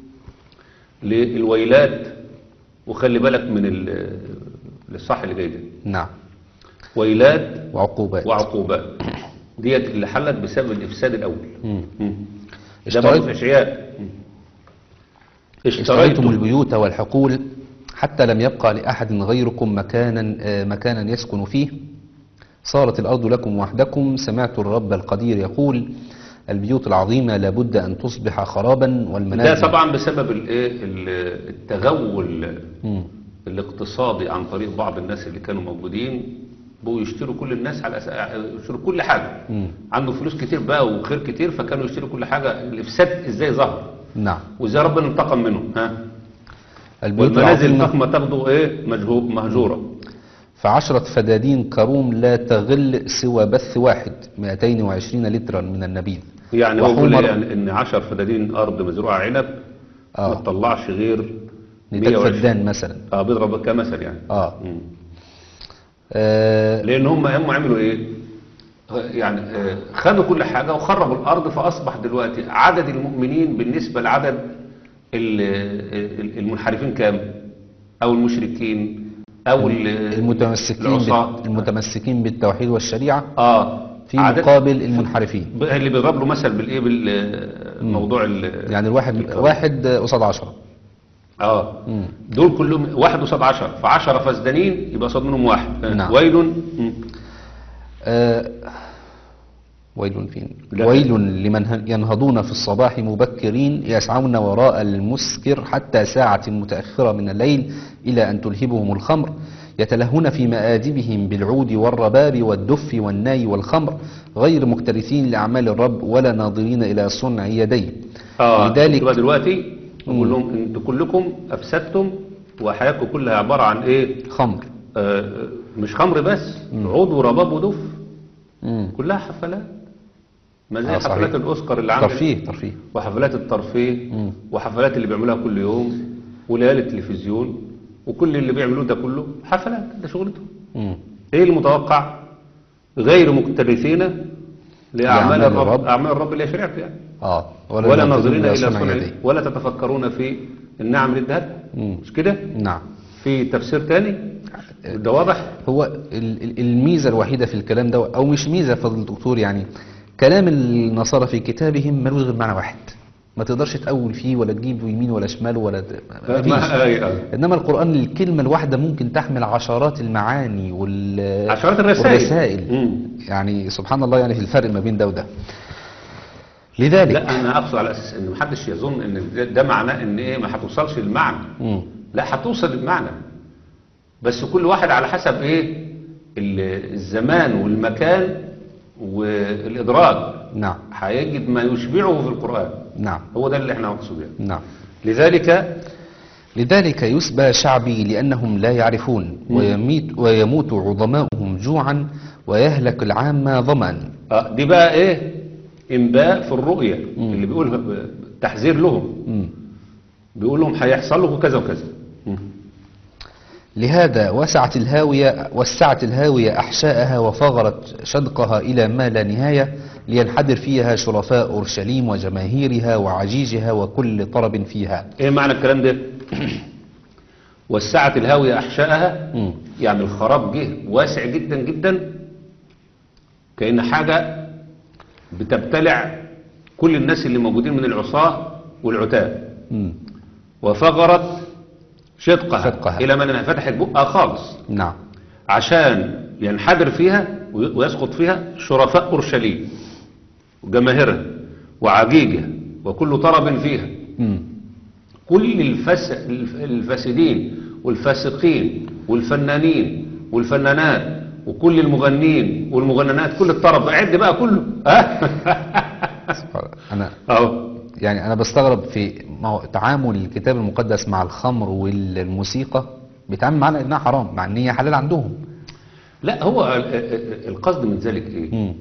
للويلات وخلي بالك من ال- الصح اللي جاي ده نعم ويلات وعقوبات وعقوبات ديت اللي حلت بسبب الإفساد الأول مم. مم. ده اشتريت- برضه في أشياء مم. اشتريتم البيوت والحقول حتى لم يبقى لأحد غيركم مكانا آه، مكانا يسكن فيه صارت الأرض لكم وحدكم سمعت الرب القدير يقول البيوت العظيمة لابد أن تصبح خرابا ده والمنازل طبعا بسبب الايه ال- التغول مم. الاقتصادي عن طريق بعض الناس اللي كانوا موجودين بقوا يشتروا كل الناس على أس- يشتروا كل حاجة مم. عنده فلوس كتير بقى وخير كتير فكانوا يشتروا كل حاجة الإفساد إزاي ظهر نعم وإزاي ربنا انتقم منه ها البيوت والمنازل العظيمة الفخمة تاخده إيه مجهو- مهجورة فعشرة فدادين كروم لا تغل سوى بث واحد 220 لترا من النبيذ يعني هو بيقول وحمر يعني إن 10 فدادين أرض مزروعة عنب آه. ما تطلعش غير نتاج 120. فدان مثلا اه بيضرب كمثل يعني اه, مم. آه لان هم هم عملوا ايه يعني آه، خدوا كل حاجة وخربوا الارض فاصبح دلوقتي عدد المؤمنين بالنسبة لعدد ال- ال- المنحرفين كام او المشركين او ال- المتمسكين العصاة بال- المتمسكين بالتوحيد والشريعة اه في عدد- مقابل المنحرفين ب- اللي بيضرب له مثل بالايه بالموضوع ال- يعني الواحد واحد قصاد عشرة اه مم. دول كلهم واحد قصاد 10 فعشرة فاسدانين يبقى قصاد منهم واحد آه، نعم. ويل مم. آه ويل فين لا. ويل لمن ه- ينهضون في الصباح مبكرين يسعون وراء المسكر حتى ساعة متأخرة من الليل إلى أن تلهبهم الخمر يتلهون في مآدبهم بالعود والرباب والدف والناي والخمر غير مكترثين لأعمال الرب ولا ناظرين إلى صنع يديه اه لذلك يبقى دلوقتي بقول لهم انتوا كلكم افسدتم وحياتكم كلها عباره عن ايه خمر آه مش خمر بس عود ورباب ودف مم. كلها حفلات ما زي آه، صحيح. حفلات الاوسكار اللي عملت ترفيه ترفيه وحفلات الترفيه مم. وحفلات اللي بيعملوها كل يوم وليالي التلفزيون وكل اللي بيعملوه ده كله حفلات ده شغلتهم مم. ايه المتوقع غير مكترثين لأعمال لأعمال الرب الرب. أعمال الرب اللي هي شريعته يعني آه ولا ناظرين إلى صنع صنع يديه ولا تتفكرون في النعم اللي اداها مم. مش كده نعم في تفسير تاني ده واضح هو ال- ال- الميزة الوحيدة في الكلام ده أو مش ميزة فضل الدكتور يعني كلام النصارى في كتابهم ملوش غير معنى واحد ما تقدرش تأول فيه ولا تجيب يمين ولا شمال ولا ت- ما فيش. ما- أي- أي. إنما القرآن الكلمة الواحدة ممكن تحمل عشرات المعاني وال عشرات الرسائل. والرسائل مم. يعني سبحان الله يعني في الفرق ما بين ده وده لذلك لا انا اقصد على اساس ان محدش يظن ان ده, ده معناه ان ايه ما هتوصلش للمعنى مم. لا هتوصل للمعنى بس كل واحد على حسب ايه ال- الزمان والمكان والادراك نعم هيجد ما يشبعه في القرآن نعم هو ده اللي احنا نقصد يعني نعم لذلك لذلك يسبى شعبي لأنهم لا يعرفون ويميت, ويموت عظماؤهم جوعا ويهلك العامة ظمأ آه، دي بقى ايه انباء في الرؤية اللي بيقول تحذير لهم مم. بيقول لهم هيحصل لكم كذا وكذا لهذا وسعت الهاوية وسعت الهاوية أحشاءها وفغرت شدقها إلى ما لا نهاية لينحدر فيها شرفاء أورشليم وجماهيرها وعجيجها وكل طرب فيها ايه معنى الكلام ده وسعت الهاوية أحشائها مم. يعني الخراب جه واسع جدا جدا كأن حاجة بتبتلع كل الناس اللي موجودين من العصاة والعتاة مم. وفغرت شدقها, شدقها. إلى من أنها فتحت بقها خالص نعم عشان ينحدر فيها وي- ويسقط فيها شرفاء أورشليم وجماهيرها وعجيجها وكل طرب فيها مم. كل الفس... الف- الفاسدين والفاسقين والفنانين والفنانات وكل المغنين والمغننات كل الطرب عد بقى كله ها انا اهو يعني انا بستغرب في مو- تعامل الكتاب المقدس مع الخمر والموسيقى بيتعامل معانا انها حرام مع ان هي حلال عندهم لا هو ال- ال- القصد من ذلك ايه مم.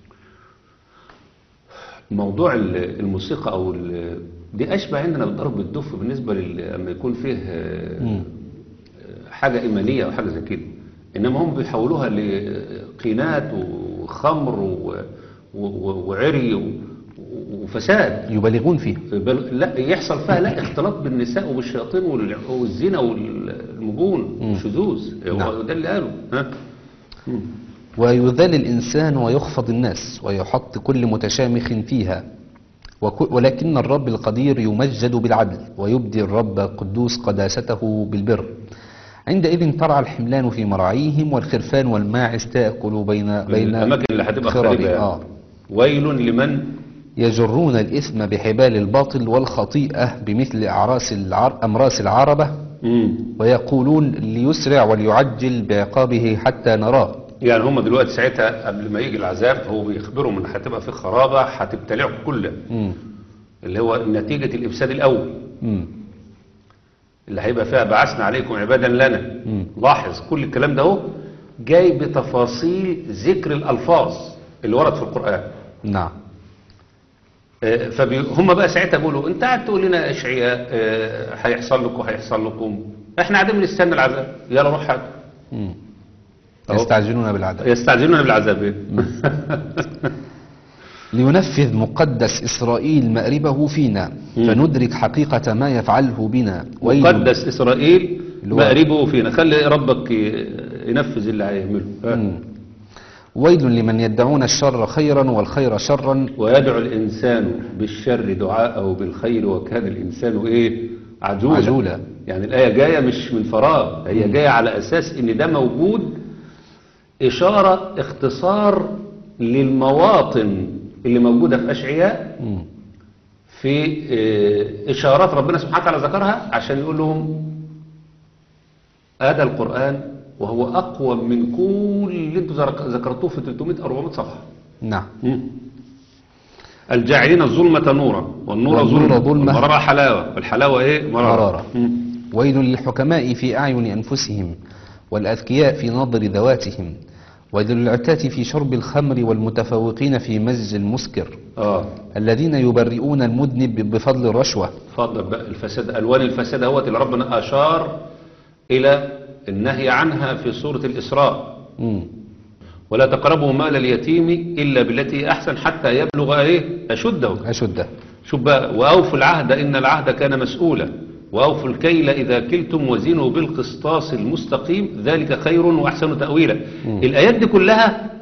موضوع ال- الموسيقى او ال- دي اشبه عندنا بالضرب الدف بالنسبه لل- لما يكون فيه آه، مم. حاجه ايمانيه او حاجه زي كده انما هم بيحولوها لقينات وخمر و- و- وعري و- وفساد يبالغون فيه بل لا يحصل فيها لا اختلاط بالنساء وبالشياطين وال- والزنا والمجون والشذوذ هو نعم. ده اللي قاله ها مم. ويذل الإنسان ويخفض الناس ويحط كل متشامخ فيها وك- ولكن الرب القدير يمجد بالعدل ويبدي الرب قدوس قداسته بالبر عندئذ ترعى الحملان في مراعيهم والخرفان والماعز تأكل بين بين الاماكن اللي هتبقى خرابها. خاربه يعني. آه. ويل لمن يجرون الإثم بحبال الباطل والخطيئة بمثل أعراس العر... أمراس العربة مم. ويقولون ليسرع وليعجل بعقابه حتى نراه يعني هم دلوقتي ساعتها قبل ما يجي العذاب هو بيخبرهم ان هتبقى في خرابه هتبتلعكم كله مم. اللي هو نتيجه الافساد الاول مم. اللي هيبقى فيها بعثنا عليكم عبادا لنا مم. لاحظ كل الكلام ده اهو جاي بتفاصيل ذكر الالفاظ اللي ورد في القران نعم فهم بقى ساعتها بيقولوا انت قاعد تقول لنا اشعياء آه، هيحصل لكم هيحصل لكم احنا قاعدين بنستنى العذاب يلا روح هات مم. أهو. يستعجلون بالعذاب يستعجلون بالعذاب إيه؟ لينفذ مقدس إسرائيل مأربه فينا مم. فندرك حقيقة ما يفعله بنا ويل- مقدس اسرائيل اللي هو- مأربه فينا خلي ربك ي- ينفذ اللي هيعمله ها. مم. ويل لمن يدعون الشر خيرا والخير شرا ويدعو الإنسان بالشر دعاءه بالخير وكان الإنسان إيه عجولا, عجولا. يعني الآية جاية مش من فراغ هي جاية على أساس إن ده موجود إشارة اختصار للمواطن اللي موجودة في أشعياء مم. في آه، إشارات ربنا سبحانه وتعالى ذكرها عشان يقول لهم هذا القرآن وهو أقوى من كل اللي انتوا ذكر- ذكرتوه في 300 400 صفحة نعم مم. الجاعلين الظلمة نورا والنور والنور ظلمة ظلمة. والمرارة حلاوة والحلاوة ايه مرارة, مرارة. مم. ويل للحكماء في أعين أنفسهم والأذكياء في نظر ذواتهم ويل للعتاة في شرب الخمر والمتفوقين في مزج المسكر اه الذين يبرئون المذنب بفضل الرشوة اتفضل بقى الفساد الوان الفساد اهوت اللي ربنا اشار الى النهي عنها في سورة الاسراء مم. ولا تقربوا مال اليتيم الا بالتي هي احسن حتى يبلغ ايه اشده أشده شوف بقى واوفوا العهد ان العهد كان مسؤولا واوفوا الكيل اذا كلتم وزنوا بالقسطاس المستقيم ذلك خير واحسن تاويلا الايات دي كلها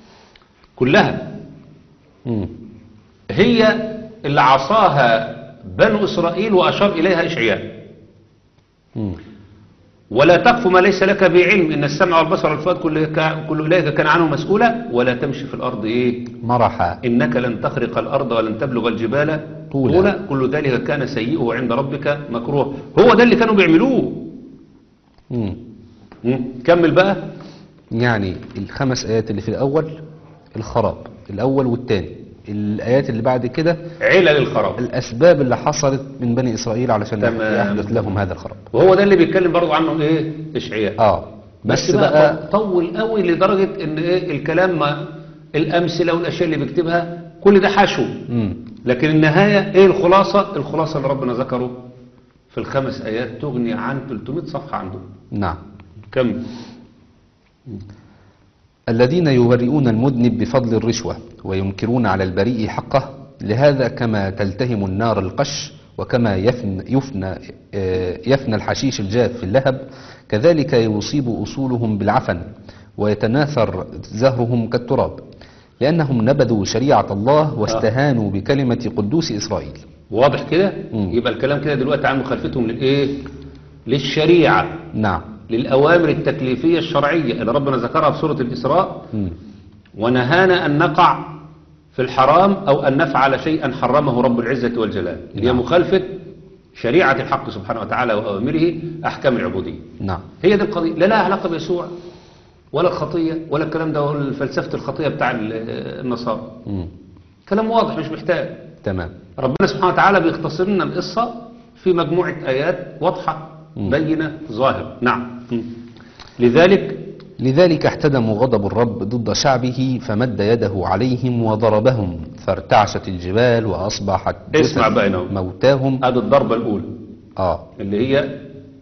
كلها مم. هي اللي عصاها بنو اسرائيل واشار اليها اشعياء مم. ولا تقف ما ليس لك بعلم ان السمع والبصر والفؤاد كل كا- كل اولئك كان عنه مسؤولا ولا تمشي في الارض ايه مرحا إنك لن تخرق الأرض ولن تبلغ الجبال طولا. طولا كل ذلك كان سيئه عند ربك مكروه هو ده اللي كانوا بيعملوه مم. مم. كمل بقى يعني الخمس آيات اللي في الأول الخراب الأول والثاني الآيات اللي بعد كده علل الخراب الأسباب اللي حصلت من بني إسرائيل علشان تمام. يحدث لهم هذا الخراب وهو ده اللي بيتكلم برضو عنه ايه إشعياء آه بس, بقى, طول قوي لدرجة ان ايه الكلام ما الأمثلة والأشياء اللي بيكتبها كل ده حشو مم. لكن النهاية ايه الخلاصة الخلاصة اللي ربنا ذكره في الخمس آيات تغني عن 300 صفحة عنده نعم كم الذين يبرئون المذنب بفضل الرشوة وينكرون على البريء حقه لهذا كما تلتهم النار القش وكما يفنى, يفنى, آه، يفنى الحشيش الجاف في اللهب كذلك يصيب أصولهم بالعفن ويتناثر زهرهم كالتراب لأنهم نبذوا شريعة الله واستهانوا بكلمة قدوس إسرائيل واضح كده مم. يبقى الكلام كده دلوقتي عن مخالفتهم للايه للشريعه نعم للاوامر التكليفيه الشرعيه اللي ربنا ذكرها في سوره الاسراء مم. ونهانا ان نقع في الحرام او ان نفعل شيئا حرمه رب العزه والجلال اللي هي نعم. مخالفه شريعه الحق سبحانه وتعالى واوامره احكام العبوديه نعم هي دي القضيه لا لها علاقه بيسوع ولا الخطيه ولا الكلام ده ولا فلسفه الخطيه بتاع ال- النصارى مم. كلام واضح مش محتاج تمام ربنا سبحانه وتعالى بيختصر لنا القصة في مجموعة آيات واضحة مم. بينة ظاهرة نعم مم. لذلك لذلك احتدم غضب الرب ضد شعبه فمد يده عليهم وضربهم فارتعشت الجبال وأصبحت اسمع جثث بقى هنا. موتاهم هذه الضربة الأولى آه اللي هي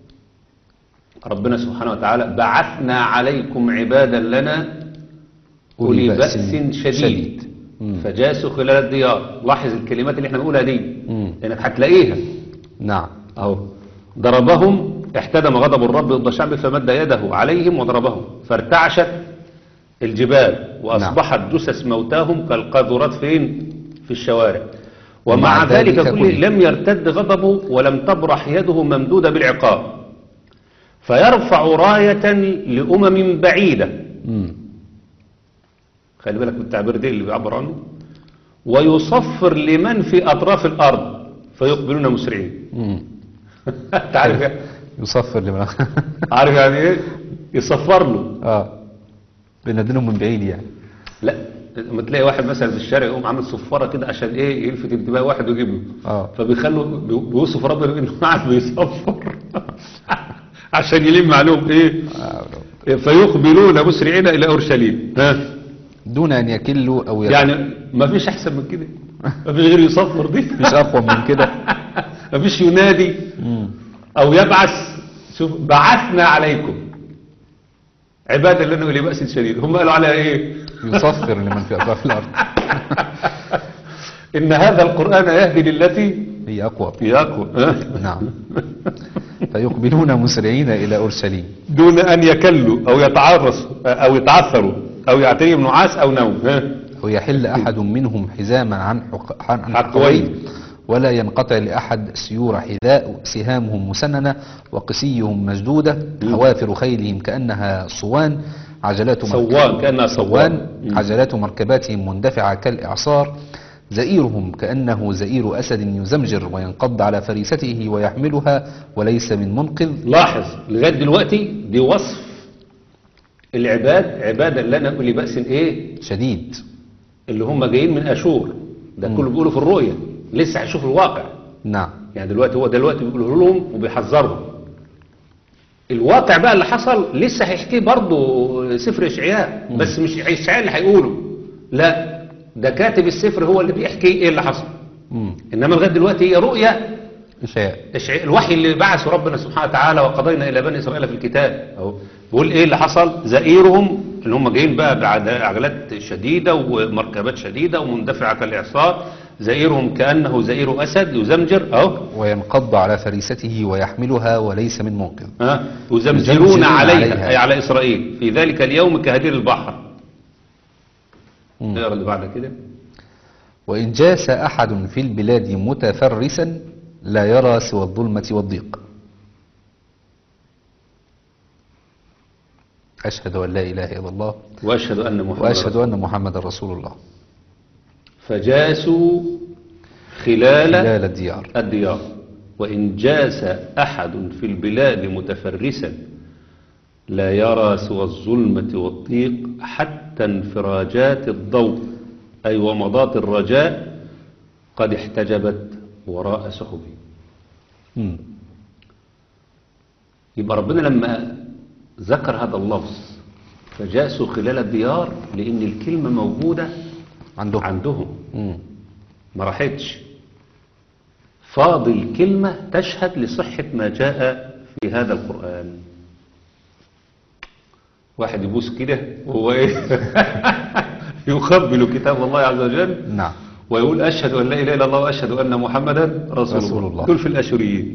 ربنا سبحانه وتعالى بعثنا عليكم عبادا لنا أولي بأس شديد مم. فجاسوا خلال الديار لاحظ الكلمات اللي احنا بنقولها دي مم. لأنك هتلاقيها نعم أهو ضربهم احتدم غضب الرب ضد شعبه فمد يده عليهم وضربهم فارتعشت الجبال وأصبحت جثث موتاهم كالقاذورات فين في الشوارع ومع ومع ذلك ذلك كله كله لم يرتد غضبه ولم تبرح يده ممدودة بالعقاب فيرفع راية لأمم بعيدة مم. خلي بالك من التعبير ده اللي بيعبر عنه ويصفر لمن في أطراف الأرض فيقبلون مسرعين مم. تعرف يعني- يصفر لمن عارف يعني ايه يصفر له اه بينادلهم من بعيد يعني لا لما تلاقي واحد مثلا في الشارع يقوم عامل صفاره كده عشان ايه يلفت انتباه واحد ويجيب له اه فبيخلوا بي- بيوصف ربنا انه قاعد بيصفر عشان يلم عليهم ايه فيقبلون مسرعين الى اورشليم ها دون ان يكلوا او يت... يعني ما فيش احسن من كده ما فيش غير يصفر دي مش اقوى من كده ما فيش ينادي مم. او يبعث شوف بعثنا عليكم عبادا لنا اولي باس شديد هم قالوا عليها ايه يصفر لمن في اطراف الارض ان هذا القران يهدي للتي هي اقوى هي اقوى نعم فيقبلون مسرعين الى اورشليم دون ان يكلوا او يتعرصوا او يتعثروا او يعتريهم نعاس او نوم ها؟ ويحل احد منهم حزاما عن حق... عن حقوين. حقوين ولا ينقطع لاحد سيور حذاء سهامهم مسننه وقسيهم مشدوده حوافر خيلهم كانها صوان عجلات مركب- صوان كانها صوان صوان مم. عجلات مركباتهم مندفعة كالإعصار زئيرهم كأنه زئير أسد يزمجر وينقض على فريسته ويحملها وليس من منقذ لاحظ لغايه دلوقتي دي وصف العباد عبادا لنا اولي باس ايه شديد اللي هم جايين من اشور ده كله بيقولوا في الرؤيه لسه هيشوف الواقع نعم يعني دلوقتي هو دلوقتي بيقوله لهم وبيحذرهم الواقع بقى اللي حصل لسه هيحكيه برضه سفر اشعياء بس مش اشعياء اللي هيقوله لا ده كاتب السفر هو اللي بيحكي ايه اللي حصل مم. انما لغايه دلوقتي هي رؤيه إشاء إشعياء- الوحي اللي بعثه ربنا سبحانه وتعالى وقضينا الى بني اسرائيل في الكتاب اهو بيقول ايه اللي حصل زئيرهم اللي هم جايين بقى بعجلات شديده ومركبات شديده ومندفعه كالاعصار زئيرهم كانه زئير اسد يزمجر اهو وينقض على فريسته ويحملها وليس من منقذ ها يزمجرون يزمجرون عليها, عليها. أي على إسرائيل في ذلك اليوم كهدير البحر مم. اقرا اللي بعد كده وإن جاس أحد في البلاد متفرسا لا يرى سوى الظلمة والضيق أشهد أن لا إله إلا الله وأشهد أن محمد وأشهد أن محمد رسول الله فجاسوا خلال, خلال الديار الديار وإن جاس أحد في البلاد متفرسا لا يرى سوى الظلمة والضيق حتى انفراجات الضوء أي ومضات الرجاء قد احتجبت وراء سحبه مم. يبقى ربنا لما ذكر هذا اللفظ فجاسوا خلال الديار لأن الكلمة موجودة عندهم عندهم مم. ما راحتش فاضل كلمة تشهد لصحة ما جاء في هذا القرآن واحد يبوس كده وهو ايه يقبل كتاب الله عز وجل نعم ويقول أشهد أن لا إله إلا الله وأشهد أن محمدا رسول, رسول الله. الله. دول في الأشوريين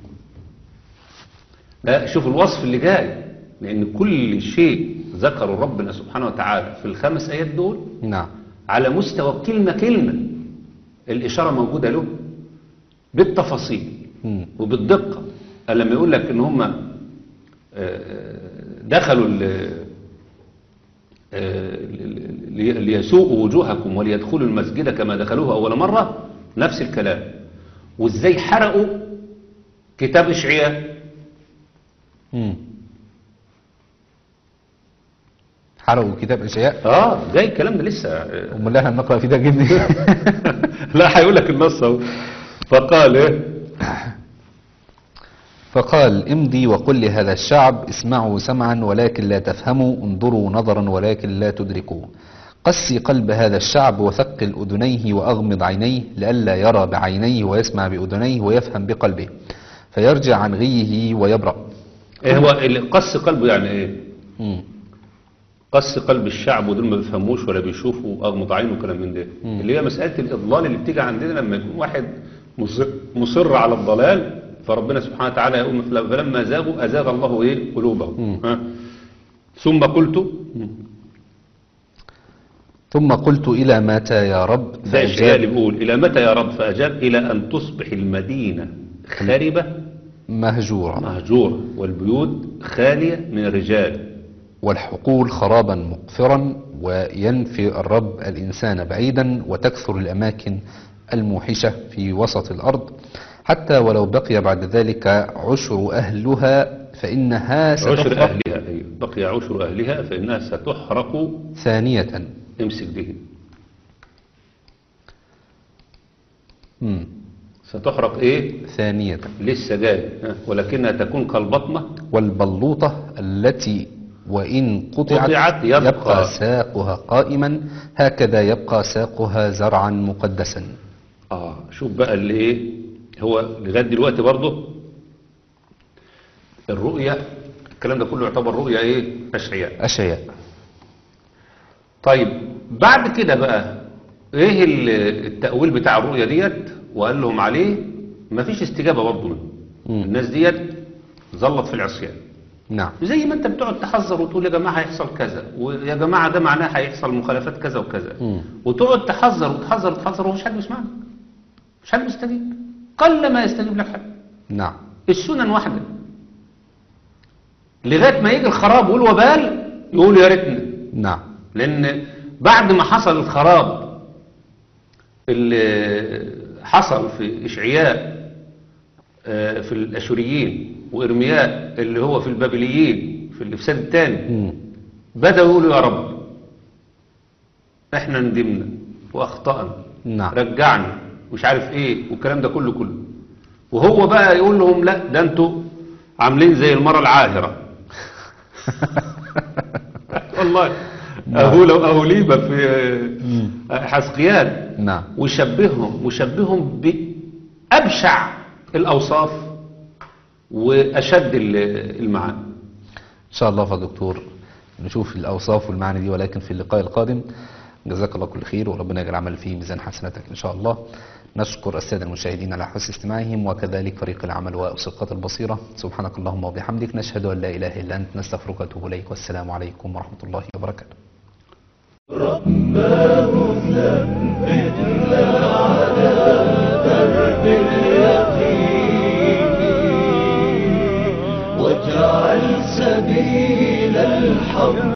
لا شوف الوصف اللي جاي لأن كل شيء ذكره ربنا سبحانه وتعالى في الخمس آيات دول نعم على مستوى كلمة كلمة الإشارة موجودة له بالتفاصيل مم. وبالدقة قال لما يقول لك إن هم آه، آه، دخلوا ال- آه، لي- ليسوءوا وجوهكم وليدخلوا المسجد كما دخلوه أول مرة نفس الكلام وإزاي حرقوا كتاب إشعياء مم. حرقوا كتاب اشعياء آه زي الكلام ده لسه آه، امال احنا بنقرا في ده جدي لا هيقول لك النص اهو فقال إيه فقال امضي وقل لهذا الشعب اسمعوا سمعا ولكن لا تفهموا انظروا نظرا ولكن لا تدركوا قسي قلب هذا الشعب وثقل أذنيه وأغمض عينيه لئلا يرى بعينيه ويسمع بأذنيه ويفهم بقلبه فيرجع عن غيه ويبرأ ايه هو اللي قص قلبه يعني ايه مم. قص قلب الشعب ودول ما بيفهموش ولا بيشوفوا اغمض عينه وكلام من ده اللي هي مساله الاضلال اللي بتيجي عندنا لما يكون واحد مصر, مصر على الضلال فربنا سبحانه وتعالى يقول فلما زاغوا ازاغ الله ايه قلوبهم ها ثم قلت ثم قلت إلى متى يا رب ده الشيء اللي بيقول الى متى يا رب فاجاب الى ان تصبح المدينه خاربه مهجورا مهجوره والبيوت خاليه من الرجال والحقول خرابا مقفرا وينفي الرب الإنسان بعيدا وتكثر الأماكن الموحشة في وسط الأرض حتى ولو بقي بعد ذلك عشر أهلها فإنها عشر ستحرق اهلها أيوة. بقي عشر اهلها فانها ستحرق ثانية امسك دي مم. ستحرق ايه ثانية لسه جاي ها؟ ولكنها تكون كالبطمة والبلوطة التي وإن قطعت, قطعت يبقى. يبقى ساقها قائما هكذا يبقى ساقها زرعا مقدسا اه شوف بقى اللي ايه هو لغايه دلوقتي برضه الرؤية الكلام ده كله يعتبر رؤية ايه اشعياء أشياء طيب بعد كده بقى ايه ال- التأويل بتاع الرؤية ديت وقال لهم عليه مفيش استجابة برضه منهم مم. الناس ديت ظلت في العصيان نعم زي ما انت بتقعد تحذر وتقول يا جماعه هيحصل كذا ويا جماعه ده معناه هيحصل مخالفات كذا وكذا مم. وتقعد تحذر وتحذر وتحذر ومش حد بيسمعك مش حد بيستجيب قل ما يستجيب لك حد نعم السنن واحده لغايه ما يجي الخراب والوبال يقول يا ريتنا نعم لان بعد ما حصل الخراب اللي حصل في اشعياء آه، في الاشوريين وارمياء اللي هو في البابليين في الافساد الثاني مم. بدأوا يقولوا يا رب احنا ندمنا واخطأنا نعم رجعنا مش عارف ايه والكلام ده كله كله وهو بقى يقول لهم لا ده انتوا عاملين زي المرة العاهرة والله اهو لو اهو ليبة في آه، حسقيان نعم وشبههم وشبههم بأبشع الأوصاف وأشد ال- المعاني إن شاء الله فدكتور نشوف الأوصاف والمعاني دي ولكن في اللقاء القادم جزاك الله كل خير وربنا يجعل العمل فيه ميزان حسناتك إن شاء الله نشكر السادة المشاهدين على حسن استماعهم وكذلك فريق العمل وأسقاط البصيرة سبحانك اللهم وبحمدك نشهد أن لا إله إلا أنت نستغفرك ونتوب إليك والسلام عليكم ورحمة الله وبركاته واجعل سبيل الحق